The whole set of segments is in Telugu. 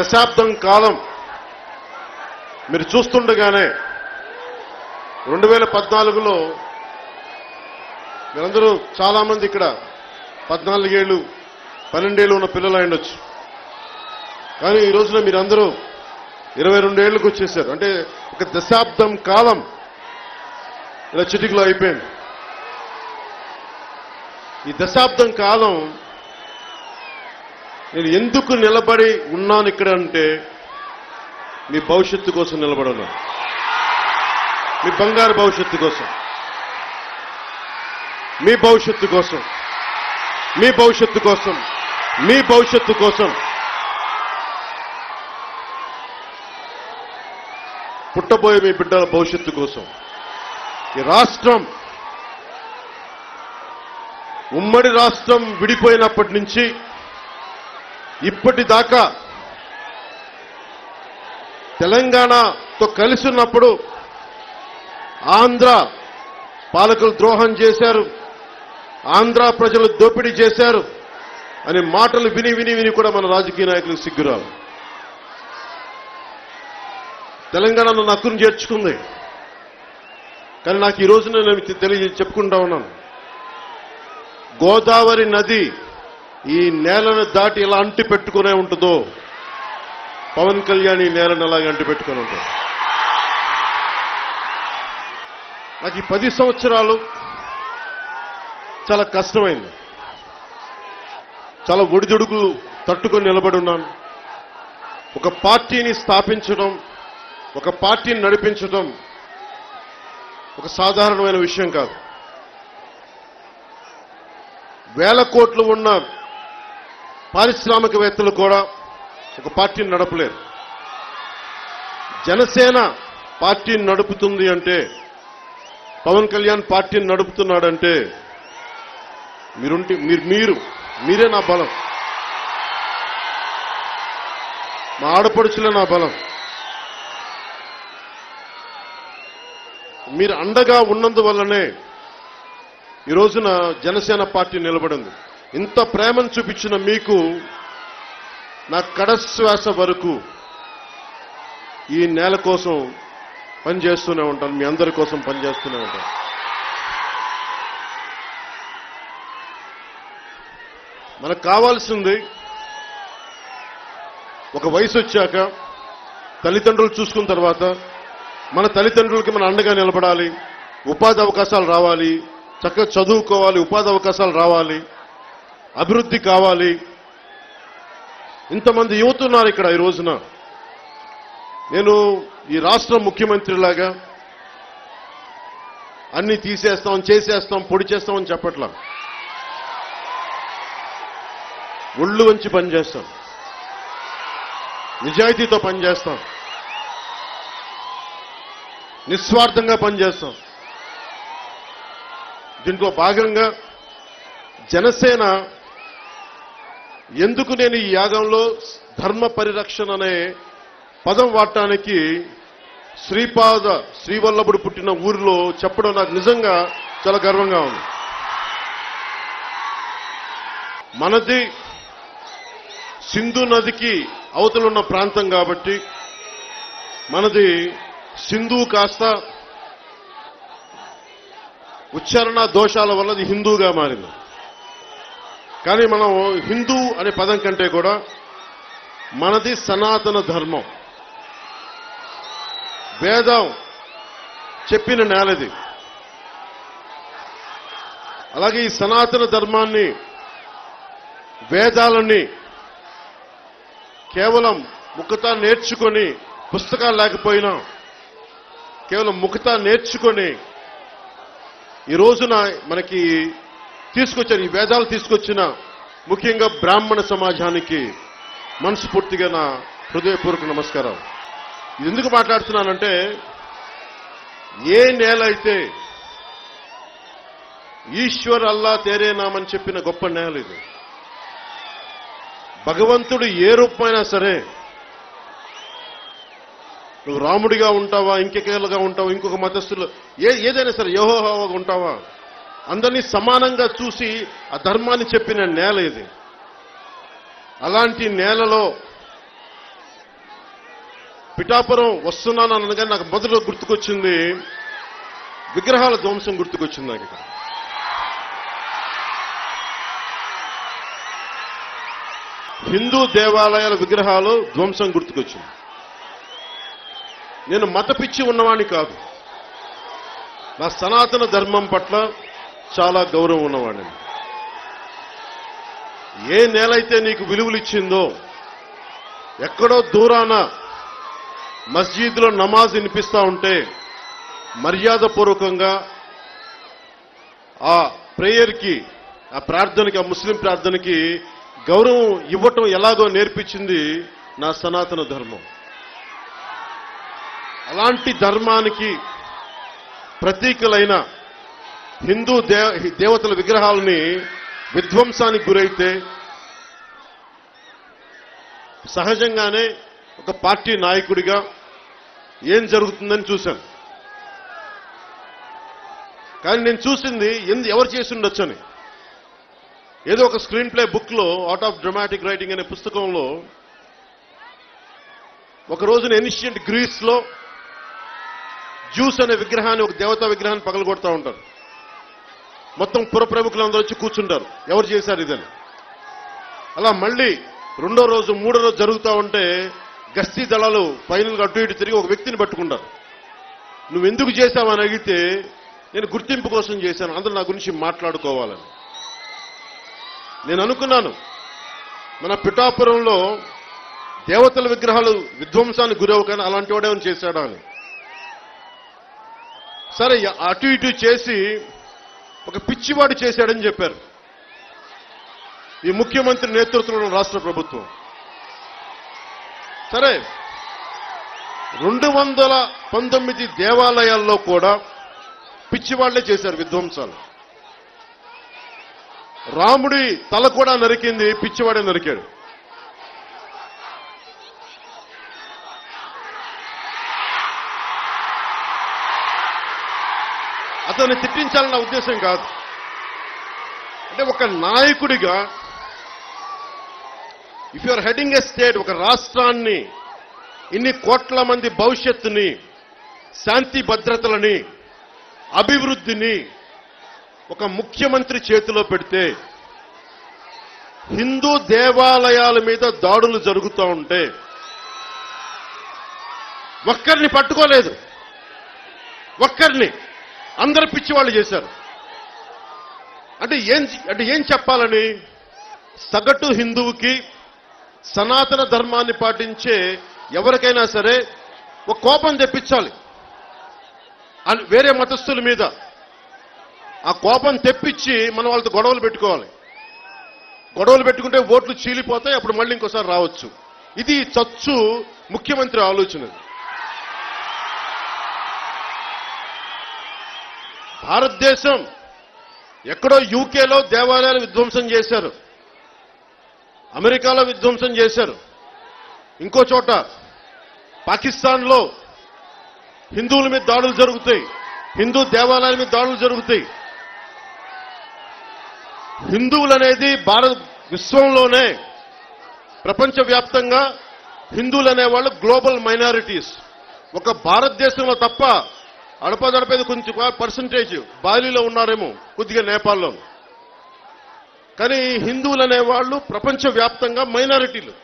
దశాబ్దం కాలం మీరు చూస్తుండగానే రెండు వేల పద్నాలుగులో మీరందరూ చాలా మంది ఇక్కడ పద్నాలుగేళ్ళు పన్నెండేళ్ళు ఉన్న పిల్లలు అయిండొచ్చు కానీ ఈ రోజున మీరందరూ ఇరవై రెండేళ్లకు వచ్చేసారు అంటే ఒక దశాబ్దం కాలం ఇలా చిటికలో అయిపోయింది ఈ దశాబ్దం కాలం నేను ఎందుకు నిలబడి ఉన్నాను ఇక్కడ అంటే మీ భవిష్యత్తు కోసం నిలబడి ఉన్నాను మీ బంగారు భవిష్యత్తు కోసం మీ భవిష్యత్తు కోసం మీ భవిష్యత్తు కోసం మీ భవిష్యత్తు కోసం పుట్టబోయే మీ బిడ్డల భవిష్యత్తు కోసం ఈ రాష్ట్రం ఉమ్మడి రాష్ట్రం విడిపోయినప్పటి నుంచి ఇప్పటిదాకా తెలంగాణతో కలిసి ఉన్నప్పుడు ఆంధ్ర పాలకులు ద్రోహం చేశారు ఆంధ్ర ప్రజలు దోపిడీ చేశారు అనే మాటలు విని విని విని కూడా మన రాజకీయ నాయకులకు సిగ్గురావు తెలంగాణ నన్ను హక్కును చేర్చుకుంది కానీ నాకు ఈ రోజున నేను తెలియ చెప్పుకుంటా ఉన్నాను గోదావరి నది ఈ నేలను దాటి ఎలా అంటి పెట్టుకునే ఉంటుందో పవన్ కళ్యాణ్ ఈ నేలను అలాగే అంటి పెట్టుకుని ఉంటుంది నాకు ఈ పది సంవత్సరాలు చాలా కష్టమైంది చాలా ఒడిదుడుకులు తట్టుకొని నిలబడి ఉన్నాను ఒక పార్టీని స్థాపించడం ఒక పార్టీని నడిపించడం ఒక సాధారణమైన విషయం కాదు వేల కోట్లు ఉన్న పారిశ్రామికవేత్తలు కూడా ఒక పార్టీని నడపలేరు జనసేన పార్టీని నడుపుతుంది అంటే పవన్ కళ్యాణ్ పార్టీని నడుపుతున్నాడంటే మీరుంటే మీరు మీరు మీరే నా బలం మా ఆడపడుచులే నా బలం మీరు అండగా ఉన్నందువల్లనే ఈ రోజున జనసేన పార్టీ నిలబడింది ఇంత ప్రేమను చూపించిన మీకు నా కడశ్వాస వరకు ఈ నేల కోసం పనిచేస్తూనే ఉంటాను మీ అందరి కోసం పనిచేస్తూనే ఉంటాను మనకు కావాల్సింది ఒక వయసు వచ్చాక తల్లిదండ్రులు చూసుకున్న తర్వాత మన తల్లిదండ్రులకి మన అండగా నిలబడాలి ఉపాధి అవకాశాలు రావాలి చక్కగా చదువుకోవాలి ఉపాధి అవకాశాలు రావాలి అభివృద్ధి కావాలి ఇంతమంది యువత ఉన్నారు ఇక్కడ ఈ రోజున నేను ఈ రాష్ట్ర ముఖ్యమంత్రిలాగా అన్ని తీసేస్తాం చేసేస్తాం పొడి చేస్తామని చెప్పట్లా ఒళ్ళు వంచి పనిచేస్తాం నిజాయితీతో పనిచేస్తాం నిస్వార్థంగా పనిచేస్తాం దీంట్లో భాగంగా జనసేన ఎందుకు నేను ఈ యాగంలో ధర్మ పరిరక్షణ అనే పదం వాడటానికి శ్రీపాద శ్రీవల్లభుడు పుట్టిన ఊరిలో చెప్పడం నాకు నిజంగా చాలా గర్వంగా ఉంది మనది సింధు నదికి అవతలున్న ప్రాంతం కాబట్టి మనది సింధు కాస్త ఉచ్చారణ దోషాల వల్ల అది హిందూగా మారింది కానీ మనం హిందూ అనే పదం కంటే కూడా మనది సనాతన ధర్మం వేదం చెప్పిన నేలది అలాగే ఈ సనాతన ధర్మాన్ని వేదాలని కేవలం ముఖతా నేర్చుకొని పుస్తకాలు లేకపోయినా కేవలం ముఖతా నేర్చుకొని ఈ రోజున మనకి తీసుకొచ్చిన ఈ వేదాలు తీసుకొచ్చిన ముఖ్యంగా బ్రాహ్మణ సమాజానికి మనస్ఫూర్తిగా నా హృదయపూర్వక నమస్కారం ఇది ఎందుకు మాట్లాడుతున్నానంటే ఏ నేల అయితే ఈశ్వర్ అల్లా తేరేనామని చెప్పిన గొప్ప నేల ఇది భగవంతుడు ఏ రూపమైనా సరే నువ్వు రాముడిగా ఉంటావా ఇంకెకేలుగా ఉంటావా ఇంకొక మతస్థులు ఏ ఏదైనా సరే యహోహోగా ఉంటావా అందరినీ సమానంగా చూసి ఆ ధర్మాన్ని చెప్పిన నేల ఇది అలాంటి నేలలో పిఠాపురం వస్తున్నాను అనగానే నాకు మొదట గుర్తుకొచ్చింది విగ్రహాల ధ్వంసం గుర్తుకొచ్చింది నాకు ఇక్కడ హిందూ దేవాలయాల విగ్రహాలు ధ్వంసం గుర్తుకొచ్చింది నేను మత పిచ్చి ఉన్నవాణ్ణి కాదు నా సనాతన ధర్మం పట్ల చాలా గౌరవం ఉన్నవాడిని ఏ నేలైతే నీకు విలువలు ఇచ్చిందో ఎక్కడో దూరాన మస్జీద్లో నమాజ్ వినిపిస్తా ఉంటే మర్యాదపూర్వకంగా ఆ ప్రేయర్కి ఆ ప్రార్థనకి ఆ ముస్లిం ప్రార్థనకి గౌరవం ఇవ్వటం ఎలాగో నేర్పించింది నా సనాతన ధర్మం అలాంటి ధర్మానికి ప్రతీకలైన హిందూ దే దేవతల విగ్రహాలని విధ్వంసానికి గురైతే సహజంగానే ఒక పార్టీ నాయకుడిగా ఏం జరుగుతుందని చూశాను కానీ నేను చూసింది ఎందు ఎవరు చేసి ఉండొచ్చని ఏదో ఒక స్క్రీన్ ప్లే బుక్ లో అవుట్ ఆఫ్ డ్రమాటిక్ రైటింగ్ అనే పుస్తకంలో ఒక రోజున ఎనిషియంట్ గ్రీస్ లో జ్యూస్ అనే విగ్రహాన్ని ఒక దేవతా విగ్రహాన్ని పగలగొడతా ఉంటారు మొత్తం పుర ప్రముఖులందరూ వచ్చి కూర్చుంటారు ఎవరు చేశారు ఇదని అలా మళ్ళీ రెండో రోజు మూడో రోజు జరుగుతూ ఉంటే గస్తీ దళాలు ఫైనల్ గా అటు ఇటు తిరిగి ఒక వ్యక్తిని పట్టుకుంటారు నువ్వు ఎందుకు చేశావని అడిగితే నేను గుర్తింపు కోసం చేశాను అందరూ నా గురించి మాట్లాడుకోవాలని నేను అనుకున్నాను మన పిఠాపురంలో దేవతల విగ్రహాలు విధ్వంసానికి గురవు కానీ అలాంటి వాడేమని చేశాడా అని సరే అటు ఇటు చేసి ఒక పిచ్చివాడు చేశాడని చెప్పారు ఈ ముఖ్యమంత్రి నేతృత్వంలో రాష్ట్ర ప్రభుత్వం సరే రెండు వందల పంతొమ్మిది దేవాలయాల్లో కూడా పిచ్చివాళ్లే చేశారు విధ్వంసాలు రాముడి తల కూడా నరికింది పిచ్చివాడే నరికాడు అతన్ని తిట్టించాలన్న ఉద్దేశం కాదు అంటే ఒక నాయకుడిగా if your heading a state ఒక రాష్ట్రాన్ని ఇన్ని కోట్ల మంది భవిష్యత్తుని శాంతి భద్రతలని అభివృద్ధిని ఒక ముఖ్యమంత్రి చేతిలో పెడితే హిందూ దేవాలయాల మీద దాడులు జరుగుతూ ఉంటే ఒక్కరిని పట్టుకోలేదు ఒక్కరిని అందరు పిచ్చి వాళ్ళు చేశారు అంటే ఏం అంటే ఏం చెప్పాలని సగటు హిందువుకి సనాతన ధర్మాన్ని పాటించే ఎవరికైనా సరే ఒక కోపం తెప్పించాలి అని వేరే మతస్థుల మీద ఆ కోపం తెప్పించి మనం వాళ్ళతో గొడవలు పెట్టుకోవాలి గొడవలు పెట్టుకుంటే ఓట్లు చీలిపోతాయి అప్పుడు మళ్ళీ ఇంకోసారి రావచ్చు ఇది చచ్చు ముఖ్యమంత్రి ఆలోచన భారతదేశం ఎక్కడో యూకేలో దేవాలయాలు విధ్వంసం చేశారు అమెరికాలో విధ్వంసం చేశారు ఇంకో చోట పాకిస్తాన్లో హిందువుల మీద దాడులు జరుగుతాయి హిందూ దేవాలయాల మీద దాడులు జరుగుతాయి హిందువులు అనేది భారత విశ్వంలోనే ప్రపంచవ్యాప్తంగా హిందువులు అనేవాళ్ళు గ్లోబల్ మైనారిటీస్ ఒక భారతదేశంలో తప్ప అడపదడపేది కొంచెం పర్సంటేజ్ బాలీలో ఉన్నారేమో కొద్దిగా నేపాల్లో కానీ హిందువులు అనేవాళ్ళు ప్రపంచవ్యాప్తంగా మైనారిటీలు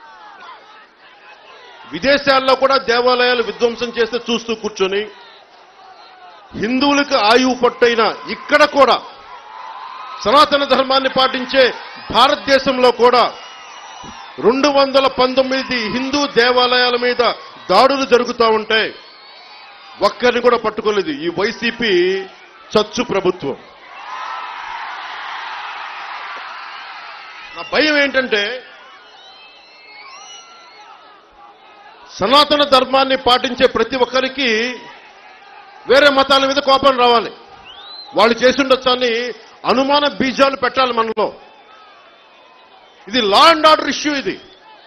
విదేశాల్లో కూడా దేవాలయాలు విధ్వంసం చేస్తే చూస్తూ కూర్చొని హిందువులకు ఆయువు పట్టైన ఇక్కడ కూడా సనాతన ధర్మాన్ని పాటించే భారతదేశంలో కూడా రెండు వందల పంతొమ్మిది హిందూ దేవాలయాల మీద దాడులు జరుగుతూ ఉంటే ఒక్కరిని కూడా పట్టుకోలేదు ఈ వైసీపీ చచ్చు ప్రభుత్వం నా భయం ఏంటంటే సనాతన ధర్మాన్ని పాటించే ప్రతి ఒక్కరికి వేరే మతాల మీద కోపం రావాలి వాళ్ళు చేసిండొచ్చు అని అనుమాన బీజాలు పెట్టాలి మనలో ఇది లా అండ్ ఆర్డర్ ఇష్యూ ఇది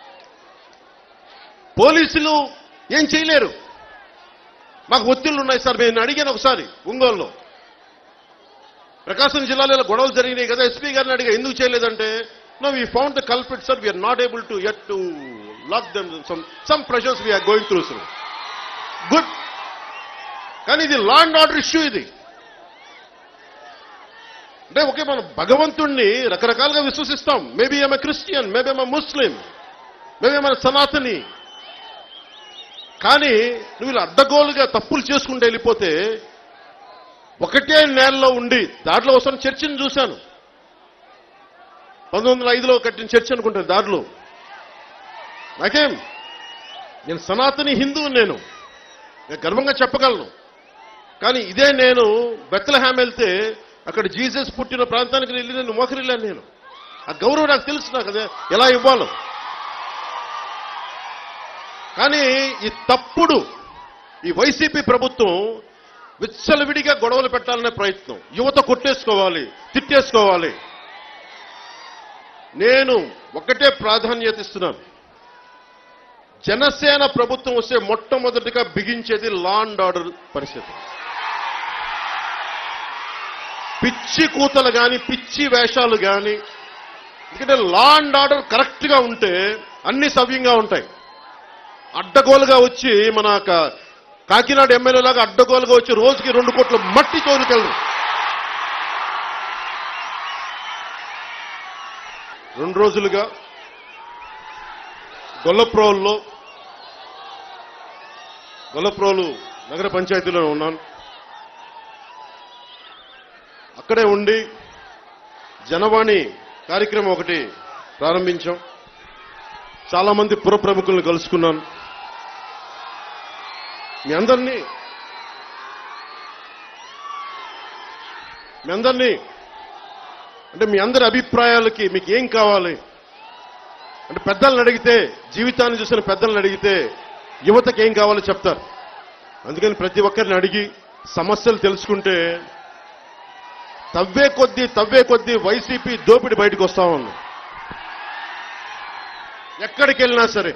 పోలీసులు ఏం చేయలేరు మాకు ఒత్తిళ్లు ఉన్నాయి సార్ నేను అడిగాను ఒకసారి ఒంగోలులో ప్రకాశం జిల్లాలో ఇలా గొడవలు జరిగినాయి కదా ఎస్పీ గారిని అడిగా ఎందుకు చేయలేదంటే no we found the culprit sir we are not able to at to lock them some some pressures we are going through sir good కానీ ఇది లా అండ్ ఆర్డర్ ఇష్యూ ఇది అంటే ఓకే మనం భగవంతుణ్ణి రకరకాలుగా విశ్వసిస్తాం మేబీ ఏమ క్రిస్టియన్ మేబీ ఏమ ముస్లిం మేబీ ఏమ సనాతని కానీ నువ్వు ఇలా అడ్డగోలుగా తప్పులు చేసుకుంటూ వెళ్ళిపోతే ఒకటే నేలలో ఉండి దాంట్లో వస్తున్న చర్చిని చూశాను పంతొమ్మిది వందల ఐదులో కట్టిన చర్చ్ అనుకుంటాను దారిలో నాకేం నేను సనాతని హిందువు నేను నేను గర్వంగా చెప్పగలను కానీ ఇదే నేను బెత్తలహామ్ వెళ్తే అక్కడ జీసస్ పుట్టిన ప్రాంతానికి వెళ్ళి నేను మోకరిల్లాను నేను ఆ గౌరవం నాకు తెలుసు నాకు అదే ఎలా ఇవ్వాలో కానీ ఈ తప్పుడు ఈ వైసీపీ ప్రభుత్వం విచ్చలవిడిగా గొడవలు పెట్టాలనే ప్రయత్నం యువత కొట్టేసుకోవాలి తిట్టేసుకోవాలి నేను ఒకటే ప్రాధాన్యత ఇస్తున్నాను జనసేన ప్రభుత్వం వస్తే మొట్టమొదటిగా బిగించేది లా అండ్ ఆర్డర్ పరిస్థితి పిచ్చి కూతలు గాని పిచ్చి వేషాలు గాని ఎందుకంటే లా అండ్ ఆర్డర్ కరెక్ట్ గా ఉంటే అన్ని సవ్యంగా ఉంటాయి అడ్డగోలుగా వచ్చి మన క- కాకినాడ ఎమ్మెల్యే లాగా అడ్డగోలుగా వచ్చి రోజుకి రెండు కోట్ల మట్టి తోలుకెళ్ళరు రెండు రోజులుగా గొల్లప్రోల్లో గొల్లప్రోలు నగర పంచాయతీలో ఉన్నాను అక్కడే ఉండి జనవాణి కార్యక్రమం ఒకటి ప్రారంభించాం చాలా మంది పుర ప్రముఖులను కలుసుకున్నాను మీ అందరినీ మీ అందరినీ అంటే మీ అందరి అభిప్రాయాలకి మీకు ఏం కావాలి అంటే పెద్దలను అడిగితే జీవితాన్ని చూసిన పెద్దలను అడిగితే యువతకి ఏం కావాలో చెప్తారు అందుకని ప్రతి ఒక్కరిని అడిగి సమస్యలు తెలుసుకుంటే తవ్వే కొద్దీ తవ్వే కొద్దీ వైసీపీ దోపిడి బయటకు వస్తా ఉంది ఎక్కడికి వెళ్ళినా సరే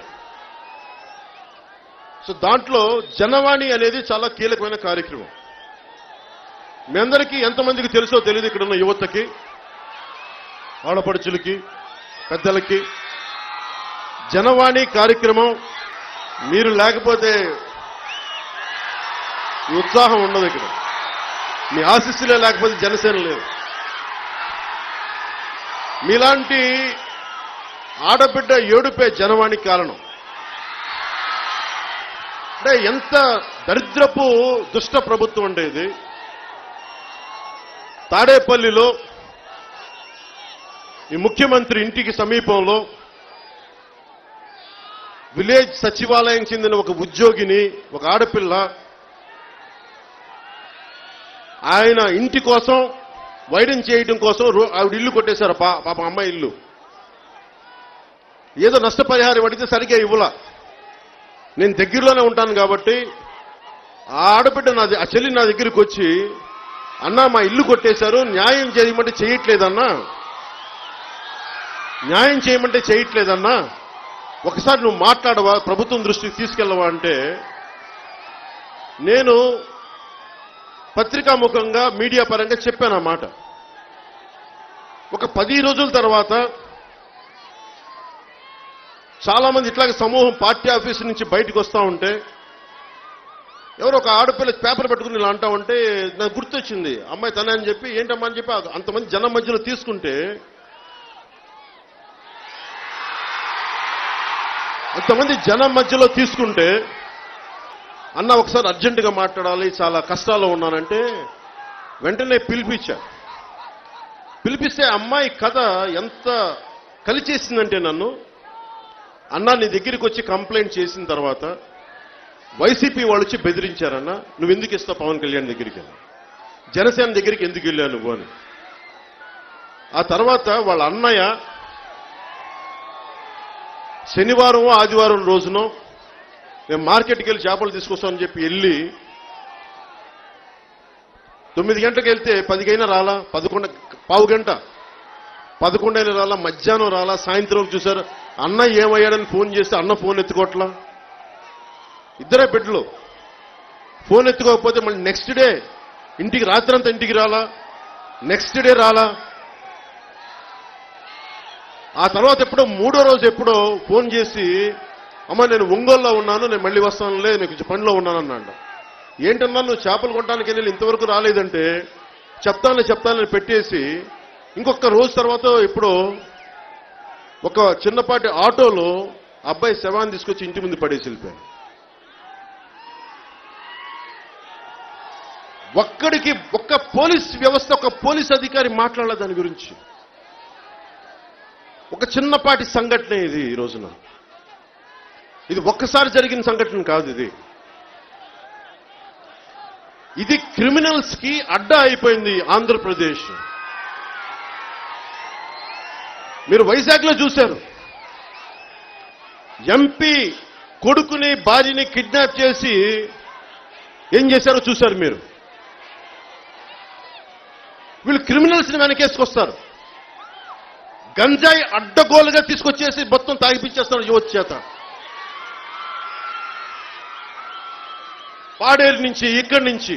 సో దాంట్లో జనవాణి అనేది చాలా కీలకమైన కార్యక్రమం మీ అందరికీ ఎంతమందికి తెలుసో తెలియదు ఇక్కడ ఉన్న యువతకి ఆడపడుచులకి పెద్దలకి జనవాణి కార్యక్రమం మీరు లేకపోతే ఈ ఉత్సాహం ఉండదు ఇక్కడ మీ ఆశీస్సులే లేకపోతే జనసేన లేదు మీలాంటి ఆడబిడ్డ ఏడుపే జనవాణికి కారణం అంటే ఎంత దరిద్రపు దుష్ట ప్రభుత్వం అంటే ఇది తాడేపల్లిలో ఈ ముఖ్యమంత్రి ఇంటికి సమీపంలో విలేజ్ సచివాలయం చెందిన ఒక ఉద్యోగిని ఒక ఆడపిల్ల ఆయన ఇంటి కోసం వైడెన్ చేయడం కోసం రో- ఆవిడ ఇల్లు కొట్టేశారు పా పాప అమ్మాయి ఇల్లు ఏదో నష్టపరిహారం అడిగితే సరిగ్గా ఇవ్వలా నేను దగ్గరలోనే ఉంటాను కాబట్టి ఆ ఆడబిడ్డ నా ద- ఆ చెల్లి నా దగ్గరికి వచ్చి అన్నా మా ఇల్లు కొట్టేశారు న్యాయం చేయమంటే చేయట్లేదన్నా న్యాయం చేయమంటే చేయట్లేదన్నా ఒకసారి నువ్వు మాట్లాడవా ప్రభుత్వం దృష్టికి తీసుకెళ్ళవా అంటే నేను పత్రికాముఖంగా మీడియా పరంగా చెప్పాను ఆ మాట ఒక పది రోజుల తర్వాత చాలా మంది ఇట్లాగే సమూహం పార్టీ ఆఫీస్ నుంచి బయటకు వస్తా ఉంటే ఎవరో ఒక ఆడపిల్ల పేపర్ పెట్టుకుని ఇలా అంటా ఉంటే నాకు గుర్తొచ్చింది అమ్మాయి తనే అని చెప్పి ఏంటమ్మా అని చెప్పి అంతమంది జనం మధ్యలో తీసుకుంటే అంతమంది జనం మధ్యలో తీసుకుంటే అన్న ఒకసారి అర్జెంటుగా మాట్లాడాలి చాలా కష్టాల్లో ఉన్నానంటే వెంటనే పిలిపించా పిలిపిస్తే అమ్మాయి కథ ఎంత కలిచేసిందంటే నన్ను అన్న నీ దగ్గరికి వచ్చి కంప్లైంట్ చేసిన తర్వాత వైసీపీ వాళ్ళు వచ్చి బెదిరించారన్న నువ్వు ఎందుకు ఇస్తావు పవన్ కళ్యాణ్ దగ్గరికి అని జనసేన దగ్గరికి ఎందుకు వెళ్ళావు నువ్వు అని ఆ తర్వాత వాళ్ళ అన్నయ్య శనివారం ఆదివారం రోజునో మేము మార్కెట్కి వెళ్ళి చేపలు తీసుకొస్తామని చెప్పి వెళ్ళి తొమ్మిది గంటలకు వెళ్తే పదికైనా రాలా పదకొండు పావు గంట పదకొండైనా రాలా మధ్యాహ్నం రాలా సాయంత్రం చూశారు అన్న ఏమయ్యాడని ఫోన్ చేస్తే అన్న ఫోన్ ఎత్తుకోవట్లా ఇద్దరే బిడ్డలు ఫోన్ ఎత్తుకోకపోతే మళ్ళీ నెక్స్ట్ డే ఇంటికి రాత్రంతా ఇంటికి రాలా నెక్స్ట్ డే రాలా ఆ తర్వాత ఎప్పుడో మూడో రోజు ఎప్పుడో ఫోన్ చేసి అమ్మ నేను ఒంగోలులో ఉన్నాను నేను మళ్ళీ వస్తానులే నేను కొంచెం పనిలో ఉన్నాను అన్నాడు ఏంటన్నా నువ్వు చేపలు కొట్టడానికి వెళ్ళి ఇంతవరకు రాలేదంటే చెప్తాను చెప్తానని పెట్టేసి ఇంకొక రోజు తర్వాత ఇప్పుడు ఒక చిన్నపాటి ఆటోలో అబ్బాయి శవాన్ని తీసుకొచ్చి ఇంటి ముందు పడేసి వెళ్ళిపోయాను ఒక్కడికి ఒక్క పోలీస్ వ్యవస్థ ఒక పోలీస్ అధికారి మాట్లాడాల దాని గురించి ఒక చిన్నపాటి సంఘటన ఇది ఈ రోజున ఇది ఒక్కసారి జరిగిన సంఘటన కాదు ఇది ఇది క్రిమినల్స్ కి అడ్డా అయిపోయింది ఆంధ్రప్రదేశ్ మీరు వైజాగ్లో చూశారు ఎంపీ కొడుకుని భార్యని కిడ్నాప్ చేసి ఏం చేశారో చూశారు మీరు వీళ్ళు క్రిమినల్స్ ని వెనకేసుకొస్తారు గంజాయి అడ్డగోలుగా తీసుకొచ్చేసి మొత్తం తాగిపించేస్తారు యువత చేత పాడేరు నుంచి ఇక్కడి నుంచి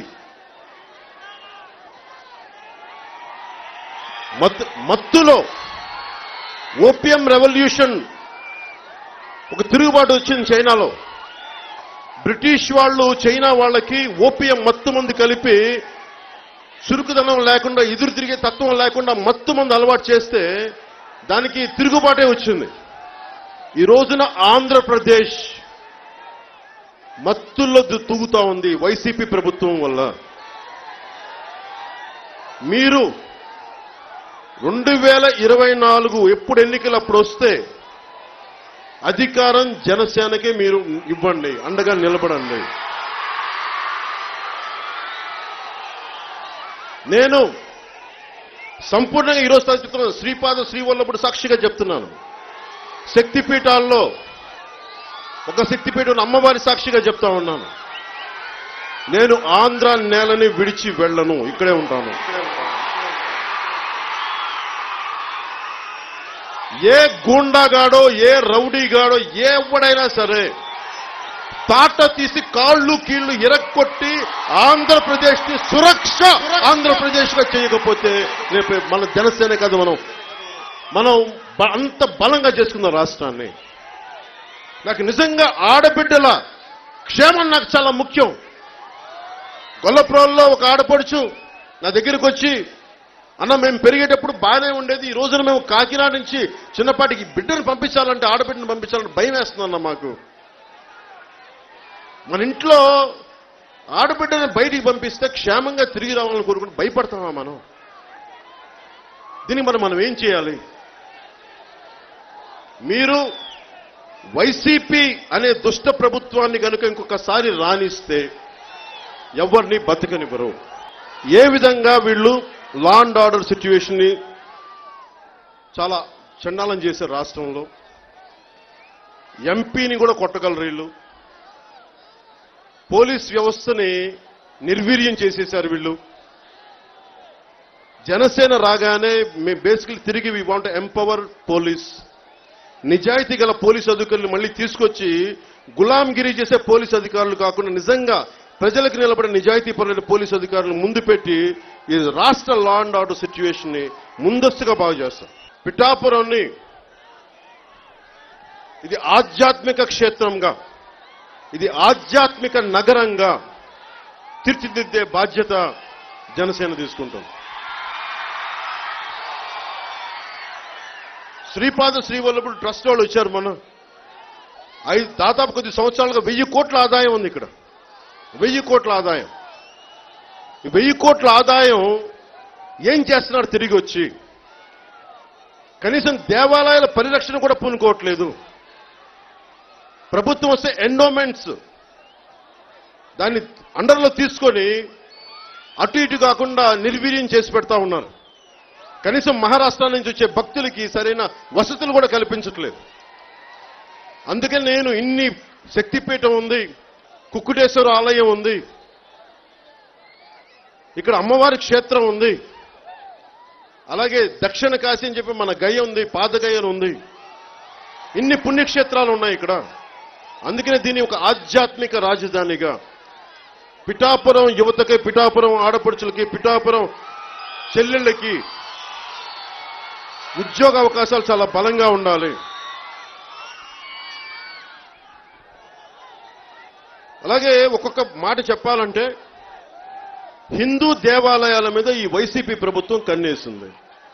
మత్తు మత్తులో ఓపియం రెవల్యూషన్ ఒక తిరుగుబాటు వచ్చింది చైనాలో బ్రిటిష్ వాళ్ళు చైనా వాళ్ళకి ఓపియం మత్తు మందు కలిపి చురుకుదనం లేకుండా ఎదురు తిరిగే తత్వం లేకుండా మత్తు మందు అలవాటు చేస్తే దానికి తిరుగుబాటే వచ్చింది ఈ రోజున ఆంధ్రప్రదేశ్ మత్తుల్లో దు- తూగుతా ఉంది వైసీపీ ప్రభుత్వం వల్ల మీరు రెండు వేల ఇరవై నాలుగు ఎప్పుడు ఎన్నికలు అప్పుడు వస్తే అధికారం జనసేనకే మీరు ఇవ్వండి అండగా నిలబడండి నేను సంపూర్ణంగా ఈరోజు చెప్తున్నాను శ్రీపాద శ్రీవల్లభుడు సాక్షిగా చెప్తున్నాను శక్తిపీఠాల్లో ఒక శక్తిపీఠం అమ్మవారి సాక్షిగా చెప్తా ఉన్నాను నేను ఆంధ్ర నేలని విడిచి వెళ్ళను ఇక్కడే ఉంటాను ఏ గూండాగాడో ఏ రౌడీగాడో ఏ ఎవడైనా సరే తాట తీసి కాళ్ళు కీళ్లు ఇరక్కొట్టి ఆంధ్రప్రదేశ్ ని సురక్ష ఆంధ్రప్రదేశ్ గా చేయకపోతే రేపు మన జనసేన కాదు మనం మనం బ- అంత బలంగా చేసుకుందాం రాష్ట్రాన్ని నాకు నిజంగా ఆడబిడ్డల క్షేమం నాకు చాలా ముఖ్యం గొల్లప్రోల్లో ఒక ఆడపడుచు నా దగ్గరికి వచ్చి అన్న మేము పెరిగేటప్పుడు బాగానే ఉండేది ఈ రోజున మేము కాకినాడ నుంచి చిన్నపాటికి బిడ్డను పంపించాలంటే ఆడబిడ్డను పంపించాలంటే భయం వేస్తుందన్న మాకు మన ఇంట్లో ఆడబిడ్డను బయటికి పంపిస్తే క్షేమంగా తిరిగి రావాలని కోరుకుంటూ భయపడతామా మనం దీనికి మనం మనం ఏం చేయాలి మీరు వైసీపీ అనే దుష్ట ప్రభుత్వాన్ని కనుక ఇంకొకసారి రాణిస్తే ఎవరిని బతకనివ్వరు ఏ విధంగా వీళ్ళు లా అండ్ ఆర్డర్ సిచ్యువేషన్ ని చాలా చండాలం చేశారు రాష్ట్రంలో ఎంపీని కూడా కొట్టగలరు వీళ్ళు పోలీస్ వ్యవస్థని నిర్వీర్యం చేసేశారు వీళ్ళు జనసేన రాగానే మేము బేసికలీ తిరిగి వి వాంట్ ఎంపవర్ పోలీస్ నిజాయితీ గల పోలీస్ అధికారులు మళ్ళీ తీసుకొచ్చి గులాంగిరి చేసే పోలీస్ అధికారులు కాకుండా నిజంగా ప్రజలకు నిలబడే నిజాయితీ పరులైన పోలీస్ అధికారులు ముందు పెట్టి ఈ రాష్ట్ర లా అండ్ ఆర్డర్ సిచ్యువేషన్ ని ముందస్తుగా బాగు చేస్తాం పిఠాపురాన్ని ఇది ఆధ్యాత్మిక క్షేత్రంగా ఇది ఆధ్యాత్మిక నగరంగా తీర్చిదిద్దే బాధ్యత జనసేన తీసుకుంటుంది శ్రీపాద శ్రీవల్లభుడు ట్రస్ట్ వాళ్ళు వచ్చారు మొన్న ఐదు దాదాపు కొద్ది సంవత్సరాలుగా వెయ్యి కోట్ల ఆదాయం ఉంది ఇక్కడ వెయ్యి కోట్ల ఆదాయం ఈ వెయ్యి కోట్ల ఆదాయం ఏం చేస్తున్నాడు తిరిగి వచ్చి కనీసం దేవాలయాల పరిరక్షణ కూడా పూనుకోవట్లేదు ప్రభుత్వం వస్తే ఎండోమెంట్స్ దాన్ని అండర్లో తీసుకొని అటు ఇటు కాకుండా నిర్వీర్యం చేసి పెడతా ఉన్నారు కనీసం మహారాష్ట్ర నుంచి వచ్చే భక్తులకి సరైన వసతులు కూడా కల్పించట్లేదు అందుకని నేను ఇన్ని శక్తిపీఠం ఉంది కుక్కుటేశ్వర ఆలయం ఉంది ఇక్కడ అమ్మవారి క్షేత్రం ఉంది అలాగే దక్షిణ కాశీ అని చెప్పి మన గయ ఉంది పాదగయ్య ఉంది ఇన్ని పుణ్యక్షేత్రాలు ఉన్నాయి ఇక్కడ అందుకనే దీన్ని ఒక ఆధ్యాత్మిక రాజధానిగా పిఠాపురం యువతకి పిఠాపురం ఆడపడుచులకి పిఠాపురం చెల్లెళ్ళకి ఉద్యోగ అవకాశాలు చాలా బలంగా ఉండాలి అలాగే ఒక్కొక్క మాట చెప్పాలంటే హిందూ దేవాలయాల మీద ఈ వైసీపీ ప్రభుత్వం కన్నేసింది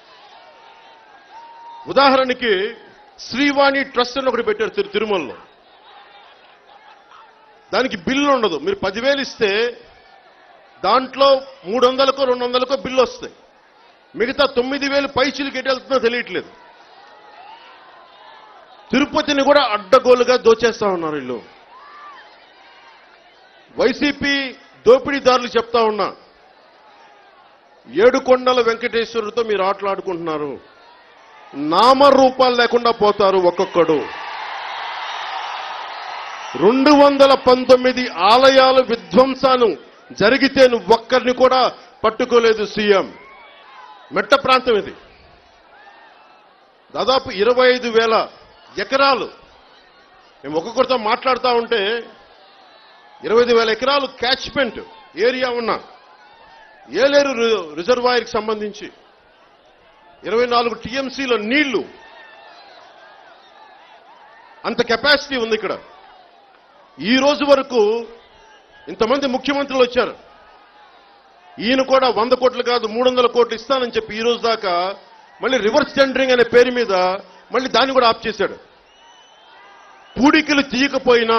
ఉదాహరణకి శ్రీవాణి ట్రస్ట్ అని ఒకటి పెట్టారు తిరు- తిరుమలలో దానికి బిల్లు ఉండదు మీరు పదివేలు ఇస్తే దాంట్లో మూడు వందలకో రెండు వందలకో బిల్లు వస్తాయి మిగతా తొమ్మిది వేలు పైచీలకి ఎటు వెళ్తుందో తెలియట్లేదు తిరుపతిని కూడా అడ్డగోలుగా దోచేస్తా ఉన్నారు వీళ్ళు వైసీపీ దోపిడీదారులు చెప్తా ఉన్నా ఏడుకొండల వెంకటేశ్వరుడితో మీరు ఆటలాడుకుంటున్నారు నామరూపాలు లేకుండా పోతారు ఒక్కొక్కడు రెండు వందల పంతొమ్మిది ఆలయాల విధ్వంసాలు జరిగితే నువ్వు ఒక్కరిని కూడా పట్టుకోలేదు సీఎం మెట్ట ప్రాంతం ఇది దాదాపు ఇరవై ఐదు వేల ఎకరాలు మేము ఒక్కొక్కరితో మాట్లాడుతూ ఉంటే ఇరవై ఐదు వేల ఎకరాలు క్యాచ్మెంట్ ఏరియా ఉన్న ఏలేరు రి- రిజర్వాయర్కి సంబంధించి ఇరవై నాలుగు టీఎంసీల నీళ్లు అంత కెపాసిటీ ఉంది ఇక్కడ ఈ రోజు వరకు ఇంతమంది ముఖ్యమంత్రులు వచ్చారు ఈయన కూడా వంద కోట్లు కాదు మూడు వందల కోట్లు ఇస్తానని చెప్పి ఈ రోజు దాకా మళ్ళీ రివర్స్ టెండరింగ్ అనే పేరు మీద మళ్ళీ దాన్ని కూడా ఆఫ్ చేశాడు పూడికలు తీయకపోయినా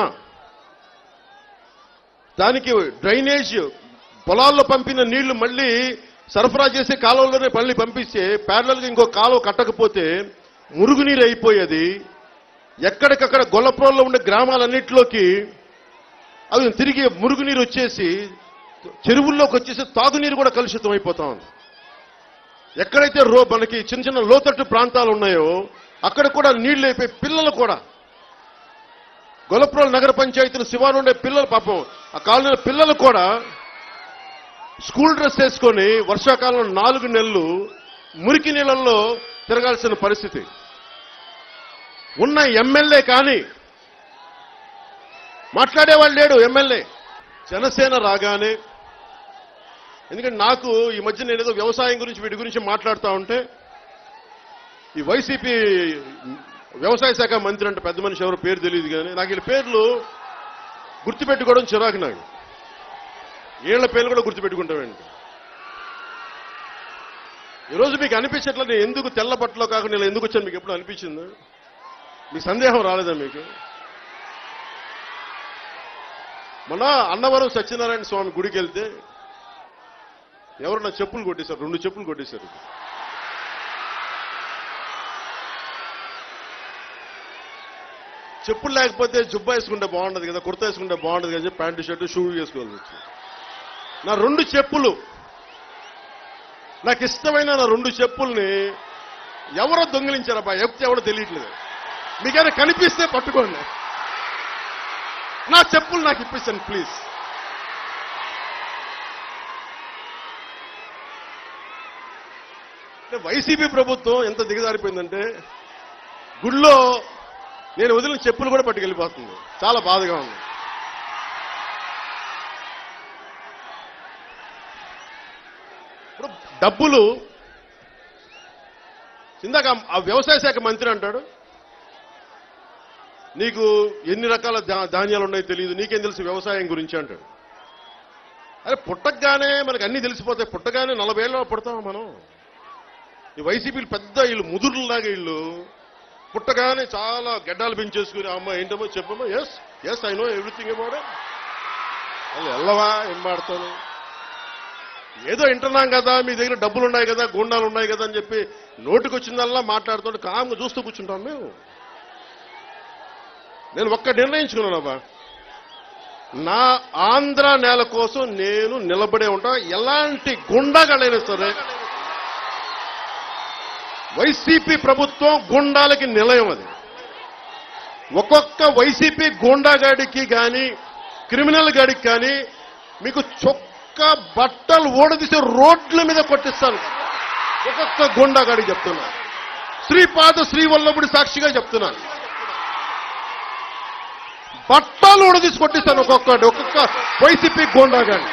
దానికి డ్రైనేజ్ పొలాల్లో పంపిన నీళ్లు మళ్ళీ సరఫరా చేసే కాలువలోనే మళ్ళీ పంపిస్తే ప్యారలల్ గా ఇంకో కాలువ కట్టకపోతే మురుగునీరు అయిపోయేది ఎక్కడికక్కడ గొల్లపురంలో ఉండే గ్రామాలన్నింటిలోకి అవి తిరిగి మురుగునీరు వచ్చేసి చెరువుల్లోకి వచ్చేసి తాగునీరు కూడా కలుషితం అయిపోతా ఉంది ఎక్కడైతే రో మనకి చిన్న చిన్న లోతట్టు ప్రాంతాలు ఉన్నాయో అక్కడ కూడా నీళ్లు అయిపోయి పిల్లలు కూడా గొల్లపురం నగర పంచాయతీల శివారు ఉండే పిల్లలు పాపం ఆ కాలనీల పిల్లలు కూడా స్కూల్ డ్రెస్ వేసుకొని వర్షాకాలంలో నాలుగు నెలలు మురికి నీళ్ళల్లో తిరగాల్సిన పరిస్థితి ఉన్న ఎమ్మెల్యే కానీ మాట్లాడేవాళ్ళు లేడు ఎమ్మెల్యే జనసేన రాగానే ఎందుకంటే నాకు ఈ మధ్య నేను ఏదో వ్యవసాయం గురించి వీటి గురించి మాట్లాడుతూ ఉంటే ఈ వైసీపీ వ్యవసాయ శాఖ మంత్రి అంటే పెద్ద మనిషి ఎవరో పేరు తెలియదు కానీ నాకు వీళ్ళ పేర్లు గుర్తుపెట్టుకోవడం చిరాకు నాకు వీళ్ళ పేర్లు కూడా గుర్తుపెట్టుకుంటామండి ఈరోజు మీకు అనిపించట్లేదు నేను ఎందుకు తెల్ల బట్టలో కాకుండా నేను ఎందుకు వచ్చాను మీకు ఎప్పుడు అనిపించింది మీకు సందేహం రాలేదా మీకు మొన్న అన్నవరం సత్యనారాయణ స్వామి గుడికి వెళ్తే ఎవరు నా చెప్పులు కొట్టేశారు రెండు చెప్పులు కొట్టేశారు చెప్పులు లేకపోతే జుబ్బా వేసుకుంటే బాగుండదు కదా కుర్తా వేసుకుంటే బాగుండదు కదా చెప్పి ప్యాంటు షర్టు షూ వేసుకోవాల్సి వచ్చింది నా రెండు చెప్పులు నాకు ఇష్టమైన నా రెండు చెప్పుల్ని ఎవరో దొంగిలించారబ్బా ఎప్పుడు ఎవడో తెలియట్లేదు మీకైనా కనిపిస్తే పట్టుకోండి నా చెప్పులు నాకు ఇప్పించండి ప్లీజ్ అంటే వైసీపీ ప్రభుత్వం ఎంత దిగజారిపోయిందంటే గుళ్ళో నేను వదిలిన చెప్పులు కూడా పట్టుకెళ్ళిపోతుంది చాలా బాధగా ఉంది ఇప్పుడు డబ్బులు ఇందాక ఆ వ్యవసాయ శాఖ మంత్రి అంటాడు నీకు ఎన్ని రకాల ధా- ధాన్యాలు ఉన్నాయో తెలియదు నీకేం తెలుసు వ్యవసాయం గురించి అంటాడు అరే పుట్టగానే మనకు అన్ని తెలిసిపోతాయి పుట్టగానే నలభై ఏళ్ళలో పుడతామా మనం ఈ వైసీపీలు పెద్ద వీళ్ళు ముదురులాగా వీళ్ళు పుట్టగానే చాలా గడ్డాలు పెంచేసుకుని అమ్మ ఏంటమ్మో చెప్పమ్మా yes yes I know everything about అది వెళ్ళవా ఏం మాడతాను ఏదో వింటున్నాం కదా మీ దగ్గర డబ్బులు ఉన్నాయి కదా గుండాలు ఉన్నాయి కదా అని చెప్పి నోటికి వచ్చిందల్లా మాట్లాడుతుంటే కామ్గా చూస్తూ కూర్చుంటాం మేము నేను ఒక్క నిర్ణయించుకున్నానబ్బా నా ఆంధ్ర నేల కోసం నేను నిలబడే ఉంటా ఎలాంటి గుండాగాడైనా సరే వైసీపీ ప్రభుత్వం గుండాలకి నిలయం అది ఒక్కొక్క వైసీపీ గూండాగాడికి కానీ క్రిమినల్ గాడికి కానీ మీకు చొక్క బట్టలు ఓడదీసి రోడ్ల మీద కొట్టిస్తాను ఒక్కొక్క గూండాగాడికి చెప్తున్నా శ్రీపాద శ్రీవల్లభుడి సాక్షిగా చెప్తున్నాను బట్టలు ఓడదీసి కొట్టిస్తాను ఒక్కొక్కటి ఒక్కొక్క వైసీపీ గూండాగాడి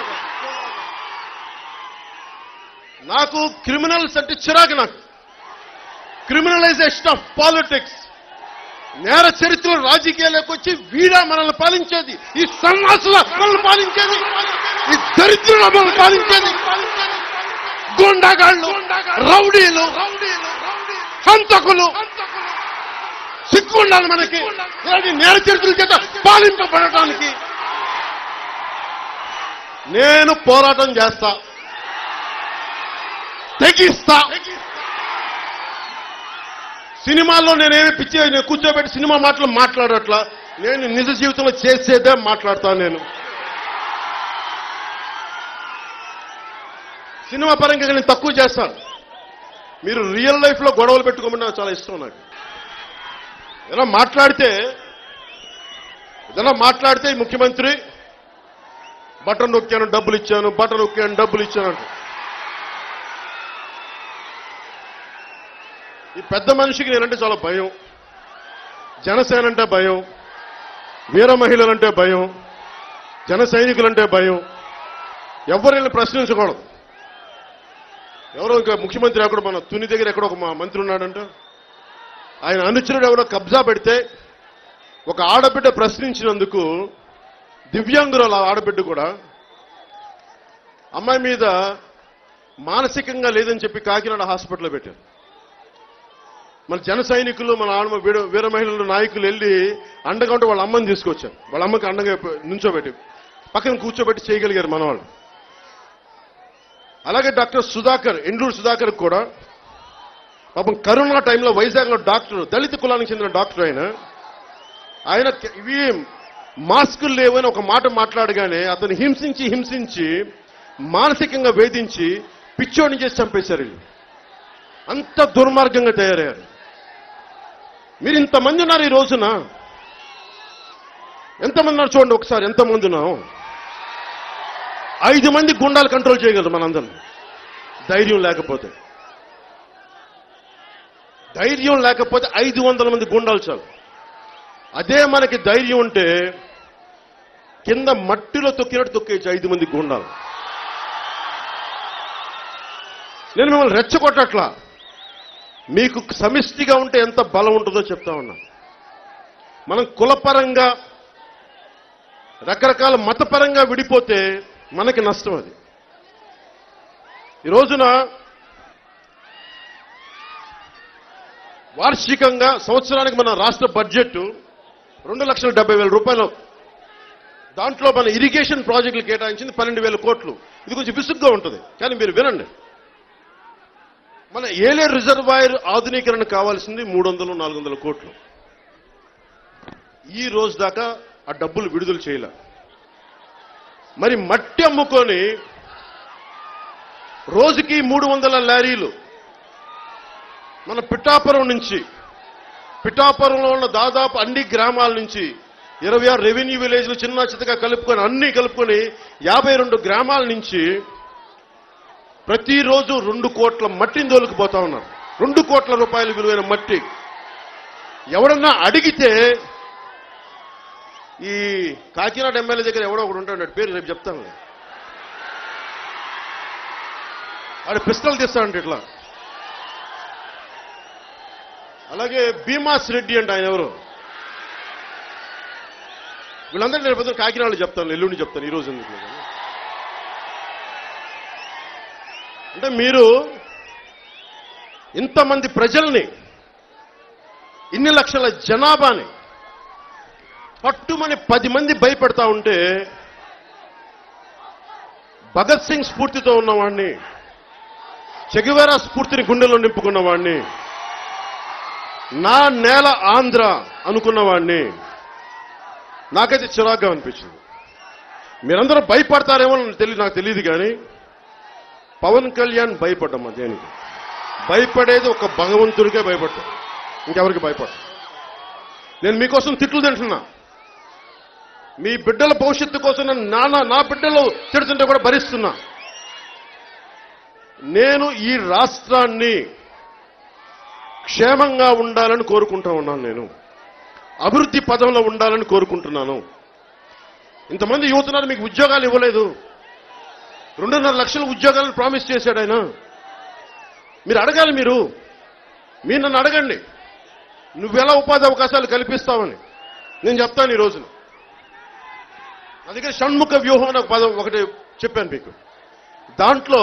నాకు క్రిమినల్స్ అంటే చిరాకు నాకు క్రిమినలైజేషన్ ఆఫ్ పాలిటిక్స్ నేర చరిత్రలో రాజకీయాలకు వచ్చి వీడా మనల్ని పాలించేది ఈ సన్నాసుల మనల్ని పాలించేది ఈ దరిద్రుల మనల్ని పాలించేది గుండాగాళ్ళు రౌడీలు హంతకులు సిక్కు ఉండాలి మనకి ఇలాంటి నేర చరిత్రల చేత పాలింపబడటానికి నేను పోరాటం చేస్తా తెగిస్తా సినిమాల్లో నేనేమి పిచ్చి నేను కూర్చోబెట్టి సినిమా మాటలు మాట్లాడట్లా నేను నిజ జీవితంలో చేసేదే మాట్లాడతాను నేను సినిమా పరంగా నేను తక్కువ చేస్తాను మీరు రియల్ లైఫ్ లో గొడవలు పెట్టుకోమని నాకు చాలా ఇష్టం నాకు ఏదైనా మాట్లాడితే ఏదైనా మాట్లాడితే ఈ ముఖ్యమంత్రి బటన్ నొక్కాను డబ్బులు ఇచ్చాను బటన్ నొక్కాను డబ్బులు ఇచ్చాను అంట ఈ పెద్ద మనిషికి నేనంటే చాలా భయం జనసేన అంటే భయం వీర మహిళలంటే భయం జన సైనికులంటే భయం ఎవరిని ప్రశ్నించకూడదు ఎవరో ఇంకా ముఖ్యమంత్రి అక్కడ మన తుని దగ్గర ఎక్కడ ఒక మా మంత్రి ఉన్నాడంట ఆయన అనుచరుడు ఎవరో కబ్జా పెడితే ఒక ఆడబిడ్డ ప్రశ్నించినందుకు దివ్యాంగురాలు ఆ ఆడబిడ్డ కూడా అమ్మాయి మీద మానసికంగా లేదని చెప్పి కాకినాడ హాస్పిటల్లో పెట్టారు మన జన సైనికులు మన ఆడమ వీర వీర మహిళలు నాయకులు వెళ్ళి అండగా ఉంటే వాళ్ళ అమ్మని తీసుకొచ్చారు వాళ్ళ అమ్మకి అండగా నుంచోబెట్టి పక్కన కూర్చోబెట్టి చేయగలిగారు మన వాళ్ళు అలాగే డాక్టర్ సుధాకర్ ఎండూరు సుధాకర్ కూడా పాపం కరోనా టైంలో వైజాగ్లో డాక్టర్ దళిత కులానికి చెందిన డాక్టర్ ఆయన ఆయన క- ఇవి మాస్కులు లేవని ఒక మాట మాట్లాడగానే అతను హింసించి హింసించి మానసికంగా వేధించి పిచ్చోడిని చేసి చంపేశారు వీళ్ళు అంత దుర్మార్గంగా తయారయ్యారు మీరు ఇంతమంది ఉన్నారు ఈ రోజున ఎంతమంది ఉన్నారు చూడండి ఒకసారి ఎంతమంది ఉన్నాం ఐదు మంది గుండాలు కంట్రోల్ చేయగలరు మనందరం ధైర్యం లేకపోతే ధైర్యం లేకపోతే ఐదు వందల మంది గుండాలు చాలు అదే మనకి ధైర్యం ఉంటే కింద మట్టిలో తొక్కినట్టు తొక్కేయచ్చు ఐదు మంది గుండాలు నేను మిమ్మల్ని రెచ్చగొట్టట్లా మీకు సమిష్టిగా ఉంటే ఎంత బలం ఉంటుందో చెప్తా ఉన్నా మనం కులపరంగా రకరకాల మతపరంగా విడిపోతే మనకి నష్టం అది ఈ రోజున వార్షికంగా సంవత్సరానికి మన రాష్ట్ర బడ్జెట్ రెండు లక్షల డెబ్బై వేల రూపాయలు దాంట్లో మన ఇరిగేషన్ ప్రాజెక్టులు కేటాయించింది పన్నెండు వేల కోట్లు ఇది కొంచెం విసుగ్గా ఉంటుంది కానీ మీరు వినండి మన ఏలే రిజర్వాయర్ ఆధునీకరణ కావాల్సింది మూడు వందలు నాలుగు వందల కోట్లు ఈ రోజు దాకా ఆ డబ్బులు విడుదల చేయలే మరి మట్టి అమ్ముకొని రోజుకి మూడు వందల లారీలు మన పిఠాపురం నుంచి పిఠాపురంలో ఉన్న దాదాపు అన్ని గ్రామాల నుంచి ఇరవై ఆరు రెవెన్యూ విలేజ్లు చిన్న చిత్తగా కలుపుకొని అన్ని కలుపుకొని యాభై రెండు గ్రామాల నుంచి ప్రతిరోజు రెండు కోట్ల మట్టిని దోలుకుపోతా ఉన్నారు రెండు కోట్ల రూపాయల విలువైన మట్టి ఎవడన్నా అడిగితే ఈ కాకినాడ ఎమ్మెల్యే దగ్గర ఎవడో ఒకడు ఉంటాడు పేరు రేపు చెప్తాను ఆడు పిస్టల్ తీస్తాడంట ఇట్లా అలాగే భీమాస్ రెడ్డి అంటే ఆయన ఎవరు వీళ్ళందరూ నేను పొద్దున్న కాకినాడలో చెప్తాను ఎల్లుండి చెప్తాను ఈ రోజు ఎందుకు లేదు. అంటే మీరు ఇంతమంది ప్రజల్ని ఇన్ని లక్షల జనాభాని పట్టుమని పది మంది భయపెడతా ఉంటే భగత్ సింగ్ స్ఫూర్తితో ఉన్నవాడిని చెగువేరా స్ఫూర్తిని గుండెలో నింపుకున్నవాడిని నా నేల ఆంధ్ర అనుకున్నవాడిని నాకైతే చిరాగ్గా అనిపించింది మీరందరూ భయపడతారేమో నాకు తెలియదు నాకు తెలియదు కానీ పవన్ కళ్యాణ్ భయపడ్డమ్మా దేనికి భయపడేది ఒక భగవంతుడికే భయపడ్డా ఇంకెవరికి భయపడ్డా నేను మీకోసం తిట్లు తింటున్నా మీ బిడ్డల భవిష్యత్తు కోసం నన్ను నాన్న నా బిడ్డలు తిడుతుంటే కూడా భరిస్తున్నా నేను ఈ రాష్ట్రాన్ని క్షేమంగా ఉండాలని కోరుకుంటా ఉన్నాను నేను అభివృద్ధి పదంలో ఉండాలని కోరుకుంటున్నాను ఇంతమంది యువతున్నారు మీకు ఉద్యోగాలు ఇవ్వలేదు రెండున్నర లక్షల ఉద్యోగాలను ప్రామిస్ చేశాడు ఆయన మీరు అడగాలి మీరు మీరు నన్ను అడగండి నువ్వెలా ఉపాధి అవకాశాలు కల్పిస్తావని నేను చెప్తాను ఈ రోజున నా దగ్గర షణ్ముఖ వ్యూహం అనే ఒక పదం ఒకటి చెప్పాను మీకు దాంట్లో